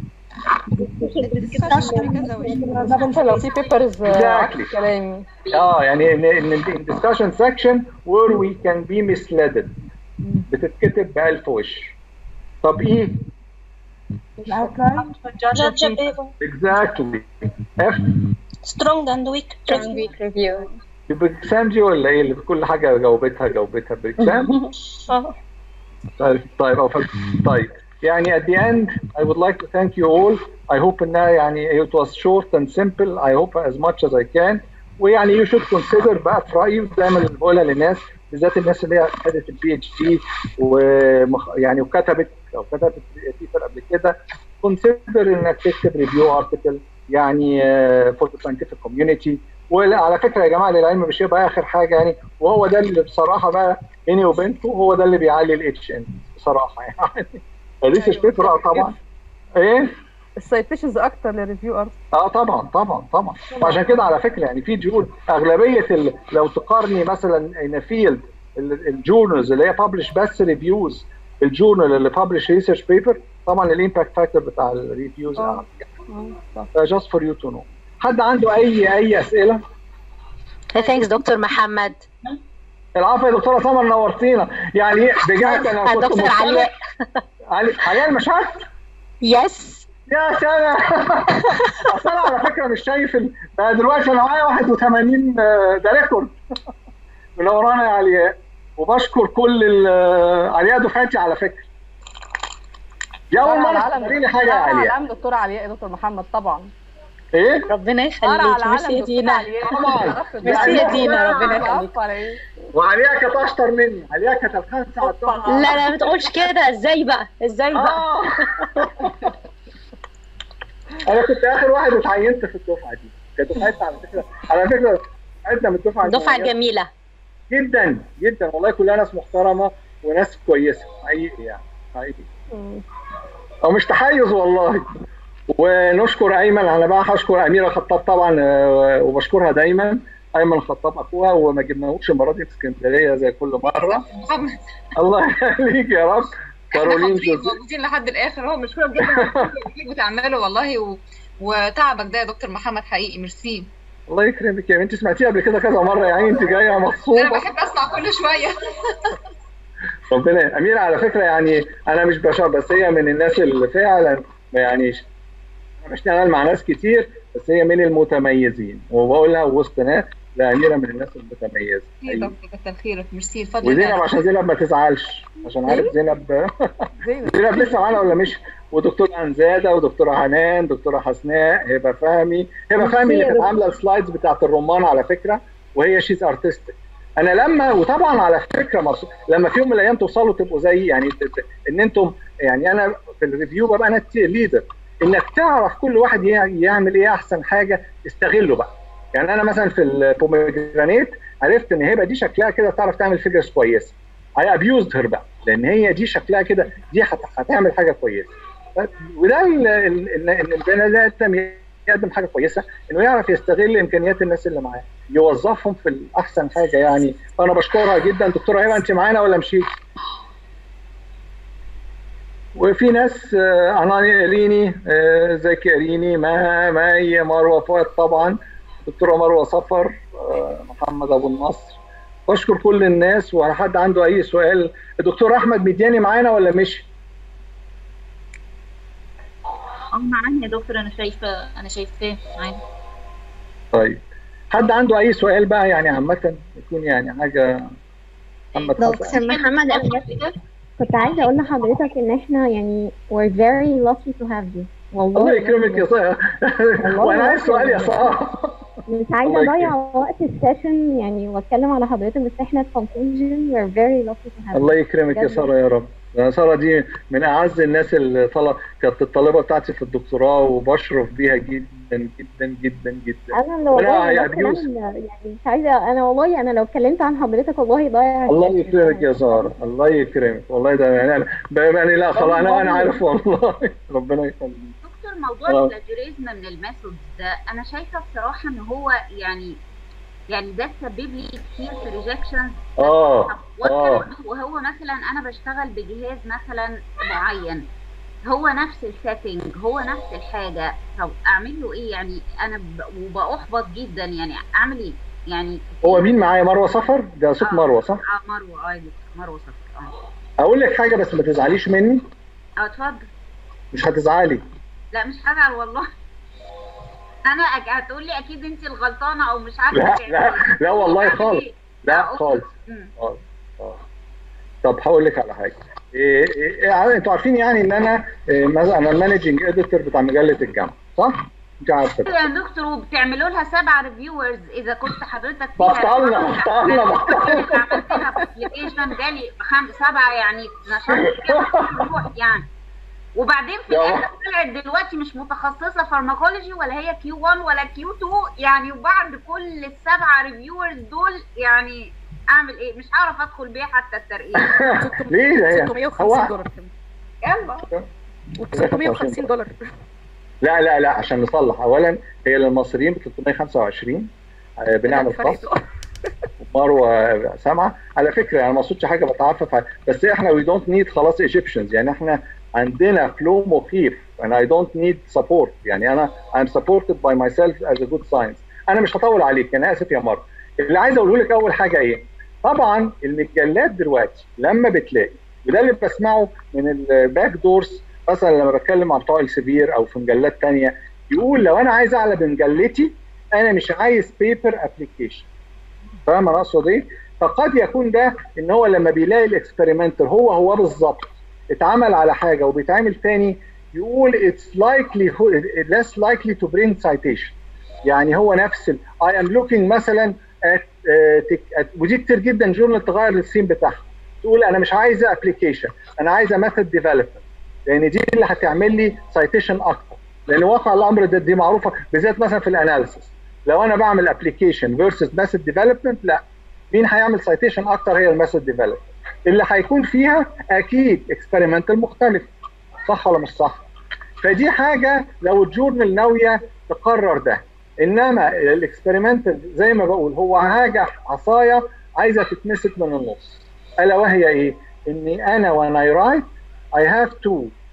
ده انت لو في بيبرز Exactly. كلامي اه يعني ان ان in discussion section where we can be misled بتتكتب بألف وش طب ايه الاوتلاين judge a paper exactly F strong and weak review بالاكسام دي ولا ايه اللي كل حاجه جاوبتها جاوبتها بالاكسام اه طيب طيب أو فك... طيب يعني at the end I would like to thank you all I hope انها يعني it was short and simple I hope as much as I can ويعني you should consider بقى في رأيي دايما اللي بقولها للناس بالذات الناس اللي هي خدت البي اتش دي ومخ... يعني وكتبت او كتبت بيبر قبل كده consider انك تكتب ريفيو ارتكل يعني فور ذا ساينتفك كوميونتي وعلى فكره يا جماعه للعلم مش هيبقى اخر حاجه يعني وهو ده اللي بصراحه بقى بيني وبينكم هو ده اللي بيعلي الاتش ان بصراحه يعني الريسيرش بيبر اه طبعا ايه السايتيشنز اكتر للريفيو ارت اه طبعا طبعا طبعا وعشان كده على فكره يعني في جول اغلبيه ال... لو تقارني مثلا ان فيلد الجورنالز اللي هي ببلش بس ريفيوز الجورنال اللي ببلش ريسيرش بيبر طبعا الامباكت فاكتور بتاع الريفيوز اعلى جاست فور يو تو نو حد عنده اي اي اسئله؟ ثانكس دكتور محمد العفو يا دكتوره سمر نورتينا يعني بجد انا كنت دكتور مختلف. علياء علي علياء المشهد يس يا سلام اصل انا على فكره مش شايف ال... ده دلوقتي انا معايا 81 آه، ده ريكورد منورانا يا علياء وبشكر كل ال- آه، علياء دفعتي على فكره دي اول مره توريني حاجه يا علياء علم دكتور علياء يا دكتور محمد طبعا ايه ربنا قرا على يخليك ميرسي علم يا دكتور دينا علياء طبعا ميرسي يا دينا ربنا يخليك عفوا على ايه وعلياء كانت اشطر مني علياء كانت الخامسه على الدفعه لا لا ما تقولش كده ازاي بقى ازاي بقى آه. انا كنت اخر واحد اتعينت في الدفعه دي كانت دفعتنا على فكره على فكره دفعتنا من الدفعه دفعة المميزة. جميلة جدا جدا والله كلها ناس محترمه وناس كويسه حقيقي يعني حقيقي او مش تحيز والله ونشكر ايمن انا بقى هشكر اميره خطاب طبعا آه، وبشكرها دايما ايمن خطاب اخوها وما جبناهوش المره دي في اسكندريه زي كل مره محمد الله يخليك يا رب كارولين احنا جوزيف موجودين لحد الاخر هو مشكور جدا اللي بتعمله والله و... وتعبك ده يا دكتور محمد حقيقي ميرسي الله يكرمك يا انت سمعتيها قبل كده كذا مره يعني انت جايه انا مخصوصه بحب اسمع كل شويه ربنا اميره على فكره يعني انا مش بشر بس هي من الناس اللي فعلا يعني انا بشتغل مع ناس كتير بس هي من المتميزين وبقولها وسط ناس لا اميره من الناس المتميزه يا دكتور كتر خيرك ميرسي الفضل وزينب ده. عشان زينب ما تزعلش عشان عارف زينب زينب لسه معانا ولا مش ودكتوره انزاده ودكتوره حنان دكتوره حسناء هبه فهمي هبه فهمي اللي كانت عامله السلايدز بتاعت الرمان على فكره وهي شيز ارتستيك انا لما وطبعا على فكره مصر لما في يوم من الايام توصلوا تبقوا زي يعني ت- ت- ان انتم يعني انا في الريفيو ببقى انا ليدر انك تعرف كل واحد يع- يعمل ايه احسن حاجه استغله بقى يعني انا مثلا في البوميجرانيت عرفت ان هبه دي شكلها كده تعرف تعمل فيجرز كويسه اي ابيوزد هير بقى لان هي دي شكلها كده دي هت- هتعمل حاجه كويسه وده ال- ال- ان إن البني ادم يقدم حاجه كويسه انه يعرف يستغل امكانيات الناس اللي معاه يوظفهم في الاحسن حاجه يعني فانا بشكرها جدا دكتوره هبه انت معانا ولا مشيت؟ وفي ناس آه، انا ريني آه، زكي ريني ما مي مروه فؤاد طبعا دكتوره مروه صفر آه، محمد ابو النصر بشكر كل الناس ولا حد عنده اي سؤال الدكتور احمد مدياني معانا ولا مشي اه معانا يا دكتور انا شايفه انا شايفاه معانا طيب حد عنده اي سؤال بقى يعني عامه يكون يعني حاجه محمد دكتور حسن محمد انا بس كنت عايزه اقول لحضرتك ان احنا يعني we're very lucky to have you والله الله يكرمك يا صاحبي وانا عايز سؤال يا صاحبي مش عايزه الله اضيع وقت السيشن يعني واتكلم على حضرتك بس احنا في conclusion we're very lucky to have you الله يكرمك يا بجد. ساره يا رب أنا ساره دي من اعز الناس اللي طلع كانت الطالبه بتاعتي في الدكتوراه وبشرف بيها جدا جدا جدا جدا انا اللي وانا والله يا يا دكتور ابيوس أنا يعني مش عايزه انا والله انا لو اتكلمت عن حضرتك والله ضايع الله السيشن. يكرمك يا ساره الله يكرمك والله ده يعني انا يعني لا خلاص انا انا عارف والله ربنا يخليك دكتور موضوع آه. البلاجيريزم من الميثودز ده انا شايفه بصراحه ان هو يعني يعني ده سبب لي كتير في ريجكشنز اه اه وهو مثلا انا بشتغل بجهاز مثلا معين هو نفس السيتنج هو نفس الحاجه طب اعمل له ايه يعني انا ب- وبأحبط جدا يعني اعمل ايه يعني هو مين معايا مروه صفر ده صوت مروه صح اه مروه اه يا دكتور، مروه صفر اه اقول لك حاجه بس ما تزعليش مني اه اتفضل مش هتزعلي لا مش هزعل والله انا أك... هتقول لي اكيد انت الغلطانه او مش عارفه لا تعملي لا إيه. لا والله خالص لا أوكي. خالص مم. خالص آه. طب هقول لك على حاجه إيه إيه إيه انتوا عارفين يعني ان انا إيه مثلا انا المانجنج اديتور بتاع مجله الجامعه صح؟ انت عارفه ده. يا دكتور وبتعملوا لها سبع ريفيورز اذا كنت حضرتك فيها بطلنا بطلنا عملت بطلنا لها ابلكيشن جالي خم... سبعه يعني نشرت فيها روح يعني وبعدين في يا الاخر طلعت دلوقتي مش متخصصه فارماكولوجي ولا هي كيو 1 ولا كيو 2 يعني وبعد كل السبعه ريفيورز دول يعني اعمل ايه مش هعرف ادخل بيها حتى الترقية ليه ده هي 650 هو دولار يلا و 650 دولار لا لا لا عشان نصلح اولا هي للمصريين ب 325 آه، بنعمل خاص مروه سامعه على فكره انا ما اقصدش حاجه بتعفف على- بس احنا وي دونت نيد خلاص ايجيبشنز يعني احنا عندنا فلو مخيف انا اي دونت نيد سبورت يعني انا I'm supported by myself as a good science انا مش هطول عليك انا اسف يا مروه اللي عايز اقوله لك اول حاجه ايه طبعا المجلات دلوقتي لما بتلاقي وده اللي بسمعه من الباك دورز مثلا لما بتكلم مع بتوع السبير او في مجلات تانية يقول لو انا عايز اعلى بمجلتي انا مش عايز بيبر ابلكيشن فاهم انا اقصد ايه؟ فقد يكون ده ان هو لما بيلاقي الاكسبيرمنتر هو هو بالظبط اتعمل على حاجه وبيتعمل تاني يقول اتس لايكلي less likely to bring citation يعني هو نفس ال I am looking مثلا at, uh, tech- at ودي كتير جدا جورنال تغير السين بتاعها تقول انا مش عايزه ابلكيشن انا عايزه ميثود ديفلوبمنت لان دي اللي هتعمل لي سايتيشن اكتر لان واقع الامر ده دي معروفه بالذات مثلا في الاناليسيس لو انا بعمل ابلكيشن فيرسز ميثود ديفلوبمنت لا مين هيعمل سايتيشن اكتر هي الميثود ديفلوبمنت اللي هيكون فيها اكيد اكسبيرمنتال مختلف صح ولا مش صح فدي حاجه لو الجورنال ناويه تقرر ده انما الاكسبيرمنتال زي ما بقول هو حاجه عصايه عايزه تتمسك من النص الا وهي ايه اني انا when I write I have to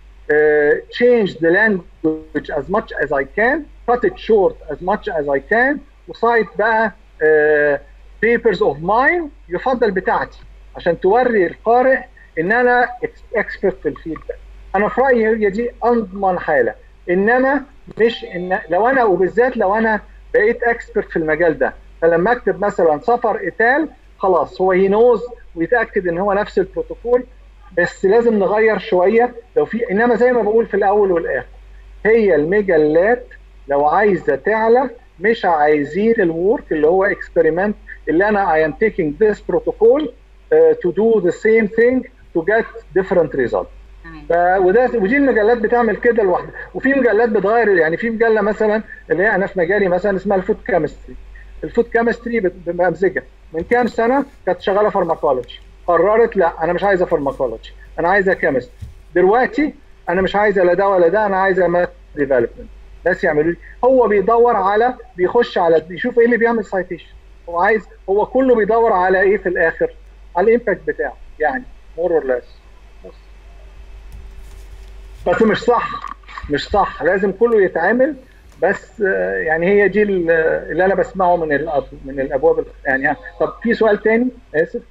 uh, change the language as much as I can cut it short as much as I can وسايت بقى uh, papers of mine يفضل بتاعتي عشان توري القارئ ان انا اكسبرت في الفيلد ده انا في رايي هي دي اضمن حاله انما مش ان لو انا وبالذات لو انا بقيت اكسبرت في المجال ده فلما اكتب مثلا سفر ايتال خلاص هو هي نوز ويتاكد ان هو نفس البروتوكول بس لازم نغير شويه لو في انما زي ما بقول في الاول والاخر هي المجلات لو عايزه تعلى مش عايزين الورك اللي هو اكسبيرمنت اللي انا I am taking this protocol uh, to do the same thing to get different result ف وده ودي المجلات بتعمل كده لوحدها وفي مجلات بتغير يعني في مجله مثلا اللي هي انا في مجالي مثلا اسمها الفود كيمستري الفود كيمستري بمزجه من كام سنه كانت شغاله فارماكولوجي قررت لا انا مش عايزه فارماكولوجي انا عايزه كيمستري دلوقتي انا مش عايزه لا ده ولا ده انا عايزه ماث ديفلوبمنت ناس يعملوا لي هو بيدور على بيخش على يشوف ايه اللي بيعمل سايتيشن هو عايز هو كله بيدور على ايه في الاخر على الامباكت بتاعه يعني مور اور ليس بس مش صح مش صح لازم كله يتعامل بس آه، يعني هي دي ال- اللي انا بسمعه من الأب- من الابواب ال- يعني ها. طب في سؤال تاني اسف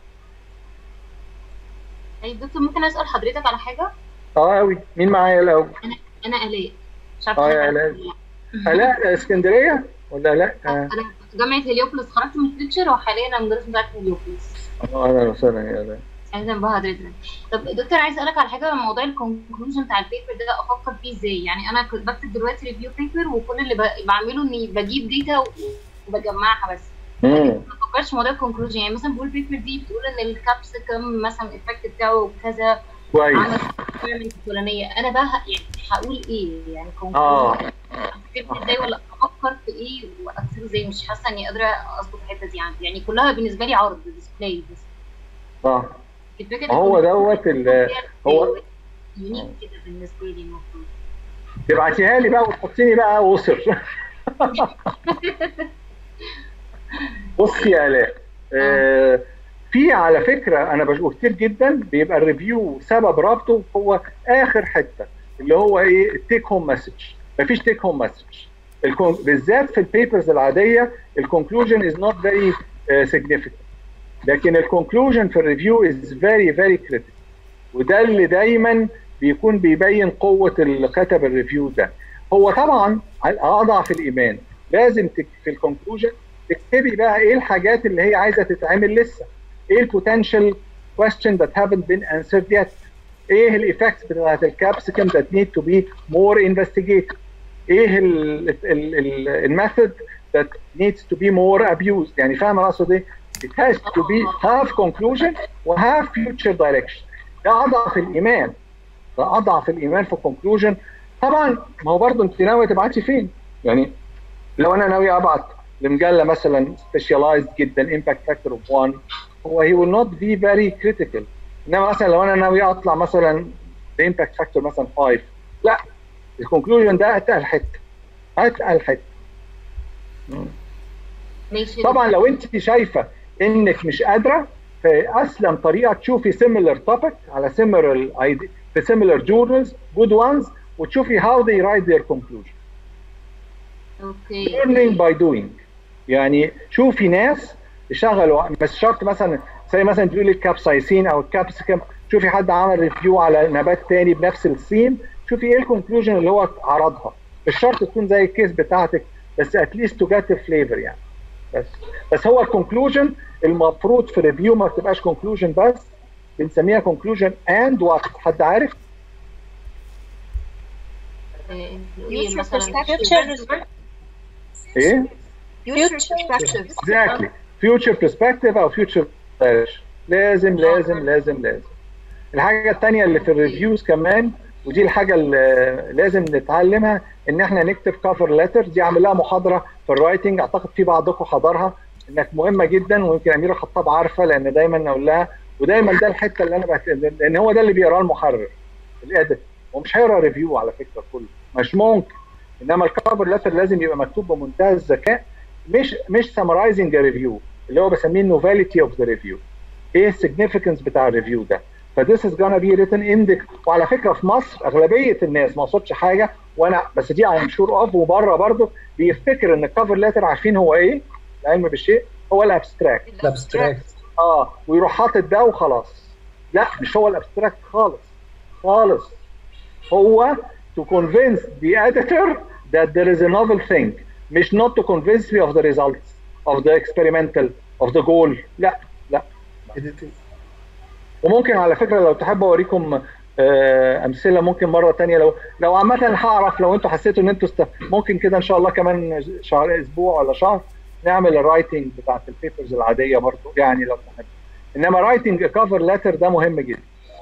طيب دكتور ممكن اسال حضرتك على حاجه اه قوي مين معايا الاول انا انا الاء مش عارفه اه يا حضرتك الاء ولا لا. الاء اسكندريه ولا لا اه انا في جامعه هليوبوليس خرجت من تيتشر وحاليا انا مدرس مساعد في هليوبوليس آه، اهلا وسهلا يا الاء اهلا بحضرتك طب دكتور عايز اسالك على حاجه موضوع الكونكلوجن بتاع البيبر ده افكر فيه ازاي يعني انا كنت بكتب دلوقتي ريفيو بيبر وكل اللي ب- بعمله اني بجيب داتا وبجمعها بس مم. ما بفكرش في موضوع الكونكلوجن يعني مثلا بقول البيبر دي بتقول ان الكابسيكم مثلا الافكت بتاعه كذا كويس عمل experiment الفلانيه انا بقى ه- يعني هقول ايه يعني اه conclusion اكتب ازاي ولا افكر في ايه واكتب ازاي مش حاسه اني قادره اظبط الحته دي عندي يعني كلها بالنسبه لي عرض ديسبلاي بس صح الفكره ما هو دوت ال- هو يونيك كده بالنسبه لي المفروض تبعتيها لي بقى وتحطيني بقى وصر بصي يا الاء آه، في على فكره انا بشوف كتير جدا بيبقى الريفيو سبب ربطه هو اخر حته اللي هو ايه التيك هوم مسج مفيش تيك هوم مسج بالذات في البيبرز العاديه الكونكلوجن از نوت فيري significant لكن الكونكلوجن في الريفيو از فيري فيري كريتيكال وده اللي دايما بيكون بيبين قوه اللي كتب الريفيو ده هو طبعا على اضعف الايمان لازم تك في الكونكلوجن تكتبي بقى ايه الحاجات اللي هي عايزه تتعمل لسه ايه البوتنشال question that haven't been answered yet ايه الايفكتس بتاعت الكابسيكم that need to be more investigated ايه الميثود that needs to be more abused يعني فاهم انا اقصد ايه it has to be have conclusion و have future direction ده اضعف الايمان ده اضعف الايمان في conclusion طبعا ما هو برضه انت ناوي تبعتي فين يعني لو انا ناوي ابعت لمجله مثلا سبيشاليزد جدا امباكت فاكتور اوف 1 هو هي will not be very critical انما مثلا لو انا ناوي اطلع مثلا بامباكت فاكتور مثلا 5 لا الكونكلوجن ده اتقل حته اتقل حته ماشي طبعا لو انت شايفه انك مش قادره فاسلم طريقه تشوفي سيميلر توبيك على سيميلر في سيميلر جورنالز جود وانز وتشوفي how they write their conclusion اوكي learning by doing يعني شوفي ناس يشغلوا مش شرط مثلا زي مثلا تقولي الكابسايسين او الكابسيكم شوفي حد عمل ريفيو على نبات تاني بنفس السيم شوفي ايه الكونكلوجن اللي هو عرضها مش شرط تكون زي الكيس بتاعتك بس اتليست تو جيت فليفر يعني بس بس هو الكونكلوجن المفروض في ريفيو ما بتبقاش كونكلوجن بس بنسميها كونكلوجن اند وقت حد عارف؟ ايه Future مثلا perspective. ايه؟ Future perspectives. exactly future perspective او future direction لازم لازم لازم لازم الحاجه الثانيه اللي في الريفيوز كمان ودي الحاجه اللي لازم نتعلمها ان احنا نكتب كفر ليتر دي عامل لها محاضره في الرايتنج اعتقد في بعضكم حضرها انك مهمه جدا ويمكن اميره خطاب عارفه لان دايما اقول لها ودايما ده الحته اللي انا بت... لان هو ده اللي بيقراه المحرر الادب هو مش هيقرا ريفيو على فكره كله مش ممكن انما الكفر ليتر لازم يبقى مكتوب بمنتهى الذكاء مش مش سمرايزنج ريفيو اللي هو بسميه النوفاليتي اوف ذا ريفيو ايه السيجنيفيكانس بتاع الريفيو ده فذس از gonna be written in the وعلى فكره في مصر اغلبيه الناس ما اقصدش حاجه وانا بس دي ام شور اوف وبره برضه بيفتكر ان الكفر ليتر عارفين هو ايه العلم بالشيء هو الابستراكت الابستراكت اه ويروح حاطط ده وخلاص لا مش هو الابستراكت خالص خالص هو to convince the editor that there is a novel thing مش not to convince me of the results of the experimental of the goal لا لا وممكن على فكره لو تحب اوريكم آه، امثله ممكن مره تانية لو لو عامه هعرف لو انتوا حسيتوا ان انتوا است... ممكن كده ان شاء الله كمان شهر اسبوع ولا شهر نعمل الرايتنج بتاعت البيبرز العاديه برضو يعني لو تحب انما رايتنج كفر ليتر ده مهم جدا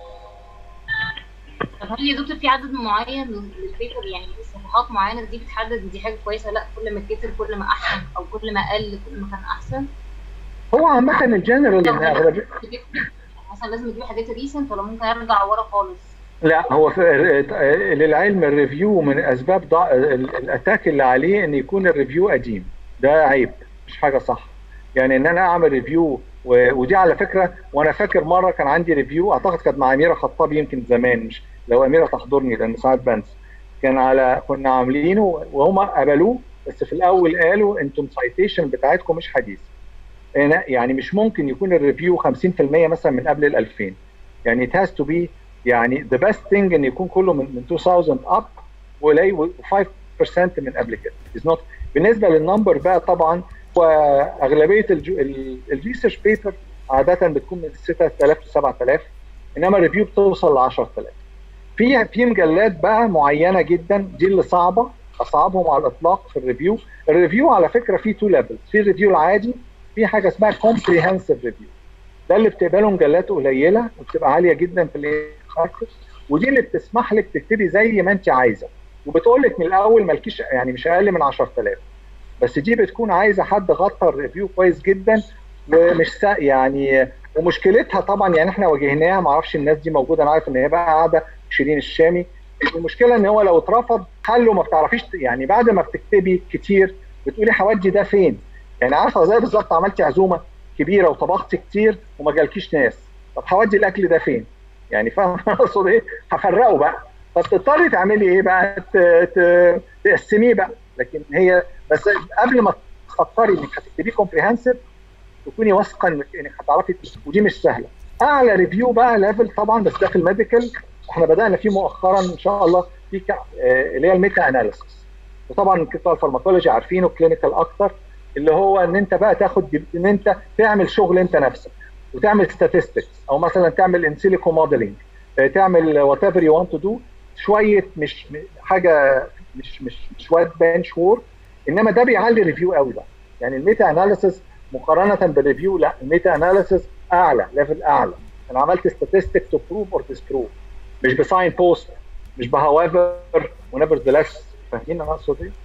طب هل يا دكتور في عدد معين للبيبر يعني في صفحات معينه دي بتحدد إن دي حاجه كويسه لا كل ما كتر كل ما احسن او كل ما قل كل ما كان احسن هو عامه الجنرال ان اغلبيه مثلا لازم يجيب حاجات ريسنت ولا ممكن ارجع ورا خالص لا هو في للعلم الريفيو من اسباب ضع... ال- الاتاك اللي عليه ان يكون الريفيو قديم ده عيب مش حاجه صح يعني ان انا اعمل ريفيو و... ودي على فكره وانا فاكر مره كان عندي ريفيو اعتقد كانت مع اميره خطاب يمكن زمان مش لو اميره تحضرني لان ساعات بنسى كان على كنا عاملينه وهم قبلوه بس في الاول قالوا انتم سايتيشن بتاعتكم مش حديثه هنا يعني مش ممكن يكون الريفيو 50% مثلا من قبل ال 2000 يعني it has to be يعني the best thing ان يكون كله من من 2000 up ولاي 5% من قبل كده is not بالنسبه للنمبر بقى طبعا واغلبيه الريسيرش بيبر عاده بتكون من 6000 ل 7000 انما الريفيو بتوصل ل 10000 في في مجلات بقى معينه جدا دي اللي صعبه اصعبهم على الاطلاق في الريفيو الريفيو على فكره فيه تو ليفلز في الريفيو العادي في حاجه اسمها كومبريهنسيف ريفيو ده اللي بتقبله مجلات قليله وبتبقى عاليه جدا في الاخر ودي اللي بتسمح لك تكتبي زي ما انت عايزه وبتقول لك من الاول مالكيش يعني مش اقل من 10000 بس دي بتكون عايزه حد غطى الريفيو كويس جدا ومش سا يعني ومشكلتها طبعا يعني احنا واجهناها ما اعرفش الناس دي موجوده انا عارف ان هي بقى قاعده شيرين الشامي المشكله ان هو لو اترفض حله ما بتعرفيش يعني بعد ما بتكتبي كتير بتقولي هودي ده فين يعني عارفه زي بالظبط عملتي عزومه كبيره وطبختي كتير وما جالكيش ناس طب هودي الاكل ده فين يعني فاهم اقصد ايه هفرقه بقى فبتضطري تعملي ايه بقى تقسميه بقى لكن هي بس قبل ما تفكري انك هتكتبيه كومبريهنسيف تكوني واثقه انك انك هتعرفي ودي مش سهله اعلى ريفيو بقى ليفل طبعا بس ده في الميديكال احنا بدانا فيه مؤخرا ان شاء الله في اللي هي الميتا اناليسيس وطبعا بتوع الفارماكولوجي عارفينه كلينيكال اكتر اللي هو ان انت بقى تاخد ان انت تعمل شغل انت نفسك وتعمل statistics او مثلا تعمل ان سيليكو موديلنج تعمل وات ايفر يو ونت تو دو شويه مش حاجه مش مش شويه بنش وورك انما ده بيعلي ريفيو قوي بقى يعني الميتا اناليسيس مقارنه بالريفيو لا الميتا اناليسيس اعلى ليفل اعلى انا عملت statistics تو بروف اور disprove مش بساين بوست مش بهاويفر ونيفر ذا ليس فاهمين انا اقصد ايه؟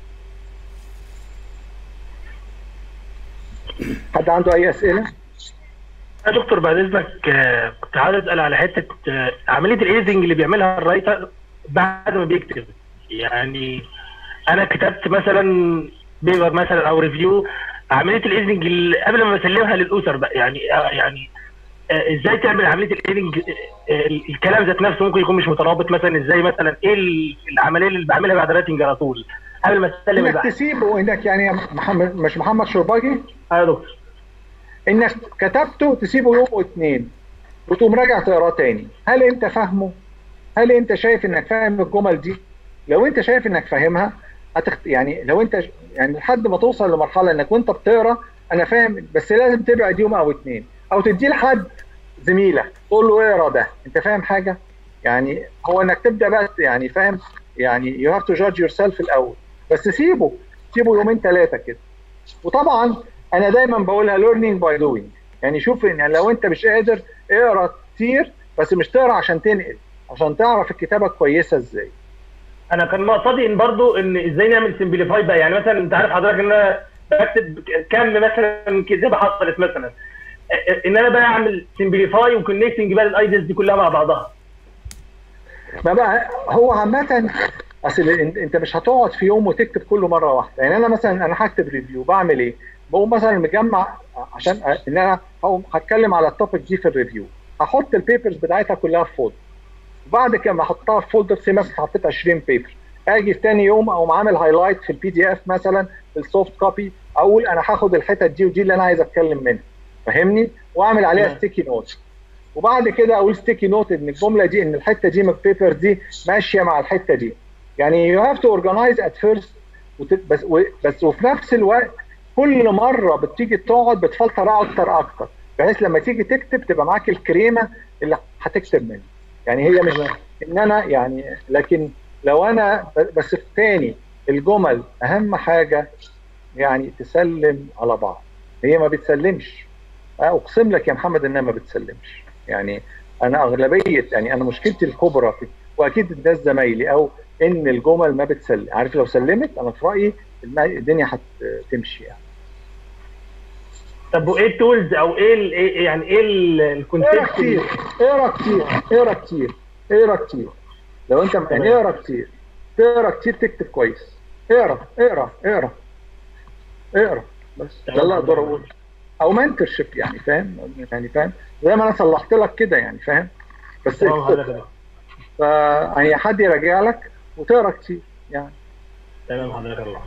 حد عنده اي اسئله؟ يا دكتور بعد اذنك آه، كنت عايز اسال على حته آه، عمليه الايديتنج اللي بيعملها الرايتر بعد ما بيكتب يعني انا كتبت مثلا بيبر مثلا او ريفيو عمليه الايديتنج اللي قبل ما اسلمها للاسر بقى يعني آه، يعني آه، ازاي تعمل عمليه الايديتنج الكلام ذات نفسه ممكن يكون مش مترابط مثلا ازاي مثلا ايه ال- العمليه اللي بعملها بعد الرايتنج على طول قبل ما تسلم انك البحث تسيبه انك يعني محمد مش محمد شرباجي اه يا دكتور انك كتبته تسيبه يوم واثنين وتقوم راجع تقراه تاني هل انت فاهمه هل انت شايف انك فاهم الجمل دي لو انت شايف انك فاهمها هتخت... يعني لو انت ش- يعني لحد ما توصل لمرحله انك وانت بتقرا انا فاهم بس لازم تبعد يوم او اتنين او تديه لحد زميلك تقول له اقرا ده انت فاهم حاجه يعني هو انك تبدا بقى يعني فاهم يعني يو هاف تو جادج يور سيلف الاول بس سيبه سيبه يومين ثلاثه كده وطبعا انا دايما بقولها learning by doing يعني شوف ان لو انت مش قادر اقرا كتير بس مش تقرا عشان تنقل عشان تعرف الكتابه كويسه ازاي انا كان مقصدي ان برضو ان ازاي نعمل سمبليفاي بقى يعني مثلا انت عارف حضرتك ان انا بكتب كم مثلا كذبه حصلت مثلا ان انا بقى اعمل سمبليفاي وكونكتنج بقى الايديز دي كلها مع بعضها ما بقى هو عامة اصل إن- انت مش هتقعد في يوم وتكتب كله مره واحده يعني انا مثلا انا هكتب ريفيو بعمل ايه؟ بقوم مثلا مجمع عشان أ- ان انا هقوم هتكلم على التوبيك دي في الريفيو هحط البيبرز بتاعتها كلها في فولدر وبعد كده ما احطها في فولدر سي مثلا حطيت 20 بيبر اجي في تاني يوم اقوم عامل هايلايت في البي دي اف مثلا في السوفت كوبي اقول انا هاخد الحتت دي ودي اللي انا عايز اتكلم منها فاهمني؟ واعمل عليها نعم. ستيكي نوت وبعد كده اقول ستيكي نوت ان الجمله دي ان الحته دي من البيبر دي ماشيه مع الحته دي يعني يو هاف تو اورجنايز ات فيرست بس و- بس وفي نفس الوقت كل مره بتيجي تقعد بتفلتر اكتر اكتر بحيث لما تيجي تكتب تبقى معاك الكريمه اللي هتكتب منها يعني هي مش ان انا يعني لكن لو انا ب- بس في تاني الجمل اهم حاجه يعني تسلم على بعض هي ما بتسلمش اقسم لك يا محمد انها ما بتسلمش يعني انا اغلبيه يعني انا مشكلتي الكبرى في واكيد الناس زمايلي او ان الجمل ما بتسلم عارف لو سلمت انا في رايي الم- الدنيا هتمشي يعني طب وايه التولز او ايه ال- إيه- يعني ايه ال- اقرا الكونسيبت كتير اقرا كتير اقرا كتير اقرا كتير لو انت يعني اقرا كتير تقرا كتير تكتب كويس اقرا اقرا اقرا اقرا بس ده اللي اقدر اقوله او منتور شيب يعني فاهم يعني فاهم زي ما انا صلحت لك كده يعني فاهم بس واو، هذا كده. ف يعني حد يراجع لك وتقرا كتير يعني تمام حضرتك الله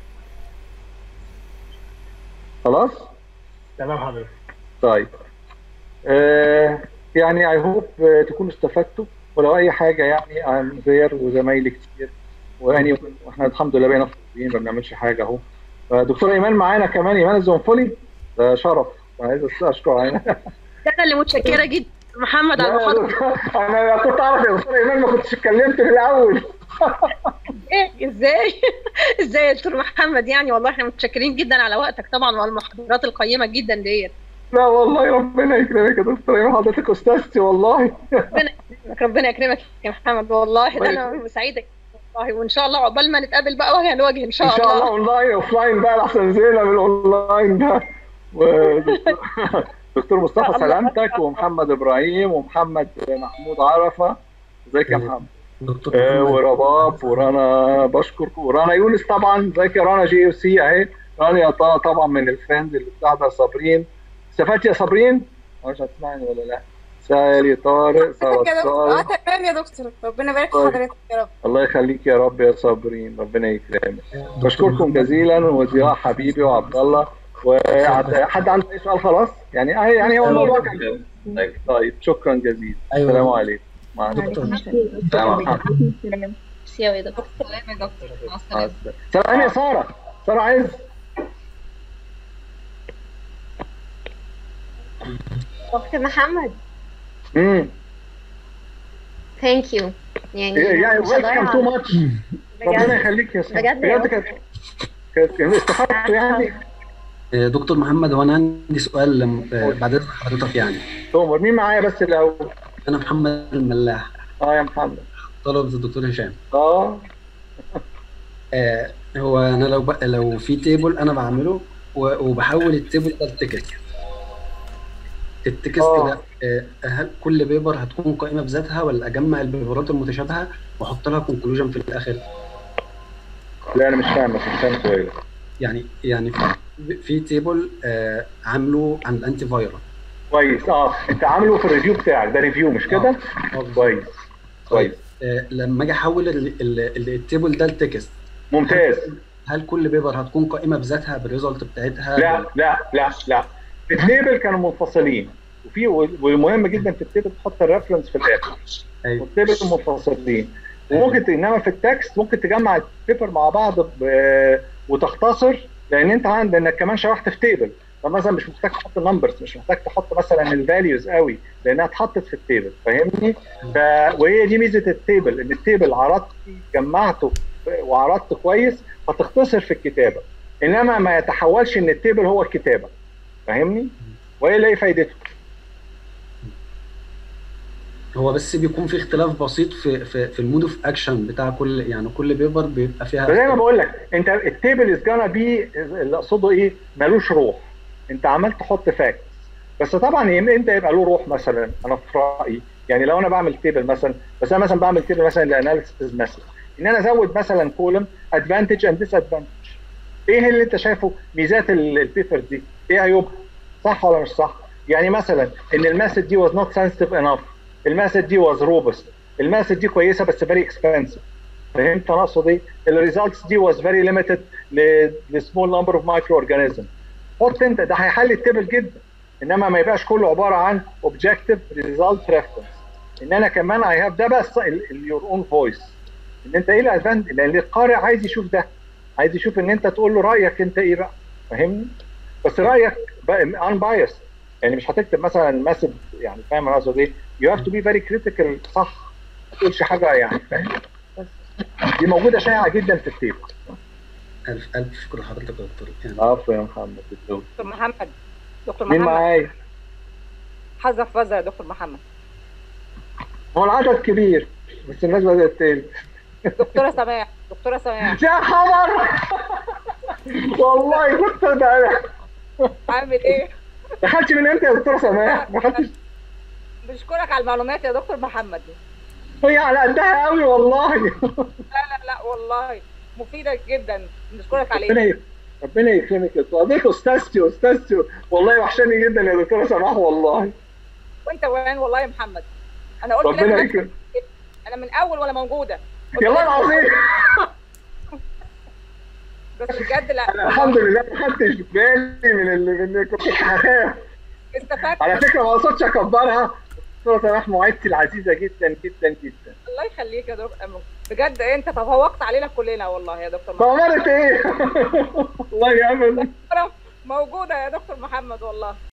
خلاص تمام حضرتك طيب آه يعني اي هوب تكونوا استفدتوا ولو اي حاجه يعني عن زير وزمايلي كتير ويعني واحنا الحمد لله بقينا فاضيين ما بنعملش حاجه اهو دكتور ايمان معانا كمان ايمان الزنفولي ده شرف عايز اشكر عينك انا اللي متشكره جدا محمد على لا يا المحاضره دكتور، انا لو كنت اعرف يا دكتور ايمان ما كنتش اتكلمت في الاول ايه ازاي ازاي يا دكتور محمد يعني والله احنا متشكرين جدا على وقتك طبعا وعلى المحاضرات القيمه جدا ديت لا والله ربنا يكرمك يا دكتور ايمان حضرتك استاذتي والله ربنا يكرمك ربنا يكرمك يا محمد والله ده انا سعيده والله وان شاء الله عقبال ما نتقابل بقى وجها لوجه ان شاء ان شاء الله الله اونلاين اوف لاين بقى احسن زينا من الاونلاين ده ودكتور- دكتور مصطفى سلامتك ومحمد ابراهيم ومحمد محمود عرفه ازيك يا محمد دكتور آه، محمد ورباب ورنا بشكر ورنا يونس طبعا ازيك يا رنا جي او سي اهي رانيا طه طبعا من الفريند اللي بتاعتها صابرين استفدت يا صابرين؟ مش هتسمعني ولا لا؟ سالي طارق ساره كده اه صالح تمام يا دكتور ربنا يبارك في طيب. حضرتك يا رب الله يخليك يا رب يا صابرين ربنا يكرمك بشكركم جزيلا وضياء حبيبي وعبد الله وحد عنده اي سؤال خلاص؟ يعني يعني هو الموضوع كان طيب شكرا جزيلا أيوة. السلام عليكم مع دكتور. السلام عليكم ميرسي يا دكتور سلام يا دكتور مع مع السلامه السلامة. سلام يا ساره ساره عز دكتور محمد امم ثانك يو يعني يعني مش ويلكم تو هضيع ماتش ربنا بجد يخليك يا ساره بجد يا بجد كانت كانت كانت استفدت يعني آه، دكتور محمد هو انا عندي سؤال لم- آه، بعد إذن حضرتك يعني تؤمر مين معايا بس الاول انا محمد الملاح اه يا محمد طلبة الدكتور هشام اه آه، هو انا لو ب... لو في تيبل انا بعمله و- وبحول التيبل ده لتكست التكست آه. ده آه، هل كل بيبر هتكون قائمه بذاتها ولا اجمع البيبرات المتشابهه واحط لها كونكلوجن في الاخر لا انا مش فاهم مش فاهم سؤالك يعني يعني في, في تيبل آه، عامله عن الانتي فايروس كويس اه انت عامله في الريفيو بتاعك ده ريفيو مش كده؟ كويس كويس آه، لما اجي احول ال- ال- ال- التيبل ده لتكست ممتاز هل كل بيبر هتكون قائمه بذاتها بالريزلت بتاعتها لا لا لا لا في التيبل كانوا منفصلين وفي والمهم جدا في التيبل تحط الريفرنس في الاخر ايوه والتيبل منفصلين وممكن ت- انما في التكست ممكن تجمع البيبر مع بعض ب- وتختصر لان انت عندك انك كمان شرحت في تيبل فمثلا مش محتاج تحط نمبرز مش محتاج تحط مثلا الفاليوز قوي لانها اتحطت في التيبل فاهمني؟ ف... وهي دي ميزه التيبل ان التيبل عرضت جمعته وعرضت كويس فتختصر في الكتابه انما ما يتحولش ان التيبل هو الكتابه فاهمني؟ وايه ايه فايدته؟ هو بس بيكون في اختلاف بسيط في في, في المود اوف اكشن بتاع كل يعني كل بيبر بيبقى فيها زي ما بقول لك انت التيبل از جانا بي اللي اقصده ايه؟ ملوش روح انت عمال تحط فاكتس بس طبعا يم- امتى يبقى له روح مثلا انا في رايي يعني لو انا بعمل تيبل مثلا بس انا مثلا بعمل تيبل مثلا لاناليسيز مثلا ان انا ازود مثلا كولم ادفانتج اند ديس ادفانتج ايه اللي انت شايفه ميزات ال- البيبر دي؟ ايه عيوبها؟ صح ولا مش صح؟ يعني مثلا ان الماسج دي was not sensitive enough الماسج دي was robust الماسج دي كويسه بس very expensive فهمت انا اقصد ايه؟ الريزلتس دي was very limited ل لسمول نمبر اوف مايكرو اورجانيزم حط انت ده هيحل التيبل جدا انما ما يبقاش كله عباره عن اوبجكتيف ريزلت ريفرنس ان انا كمان اي هاف ده بس يور اون فويس ان انت ايه الادفانت لان القارئ عايز يشوف ده عايز يشوف ان انت تقول له رايك انت ايه بقى فاهمني بس رايك ان بايس يعني مش هتكتب مثلا مسج يعني فاهم انا اقصد ايه يو هاف تو بي فيري كريتيكال صح ما تقولش حاجه يعني فاهم بس دي موجوده شائعه جدا في التيبل الف الف شكر لحضرتك يا دكتور يعني عفوا يا محمد بالدور. دكتور محمد دكتور مين محمد معايا؟ حذف فزع يا دكتور محمد هو العدد كبير بس الناس بدات تقل دكتوره سماح دكتوره سماح يا خبر والله كنت ده عامل ايه؟ دخلت من امتى يا دكتوره سماح؟ ما دخلتش بشكرك على المعلومات يا دكتور محمد هي على قدها قوي والله لا لا لا والله مفيده جدا بنشكرك ربنا عليها يك- ربنا يكرمك يا دكتور حضرتك استاذتي استاذتي والله وحشاني جدا يا دكتوره سماح والله وانت وين والله يا محمد انا قلت ربنا لازم يكرمك انا من اول وانا موجوده والله العظيم بس بجد لا انا الحمد لله ما خدتش بالي من اللي من اللي كنت هخاف استفدت على فكره ما اقصدش اكبرها دكتوره سماح معدتي العزيزه جدا جدا جدا الله يخليك يا دكتور بجد انت تفوقت علينا كلنا والله يا دكتور بأمارة ايه؟ والله ابدا موجوده يا دكتور محمد والله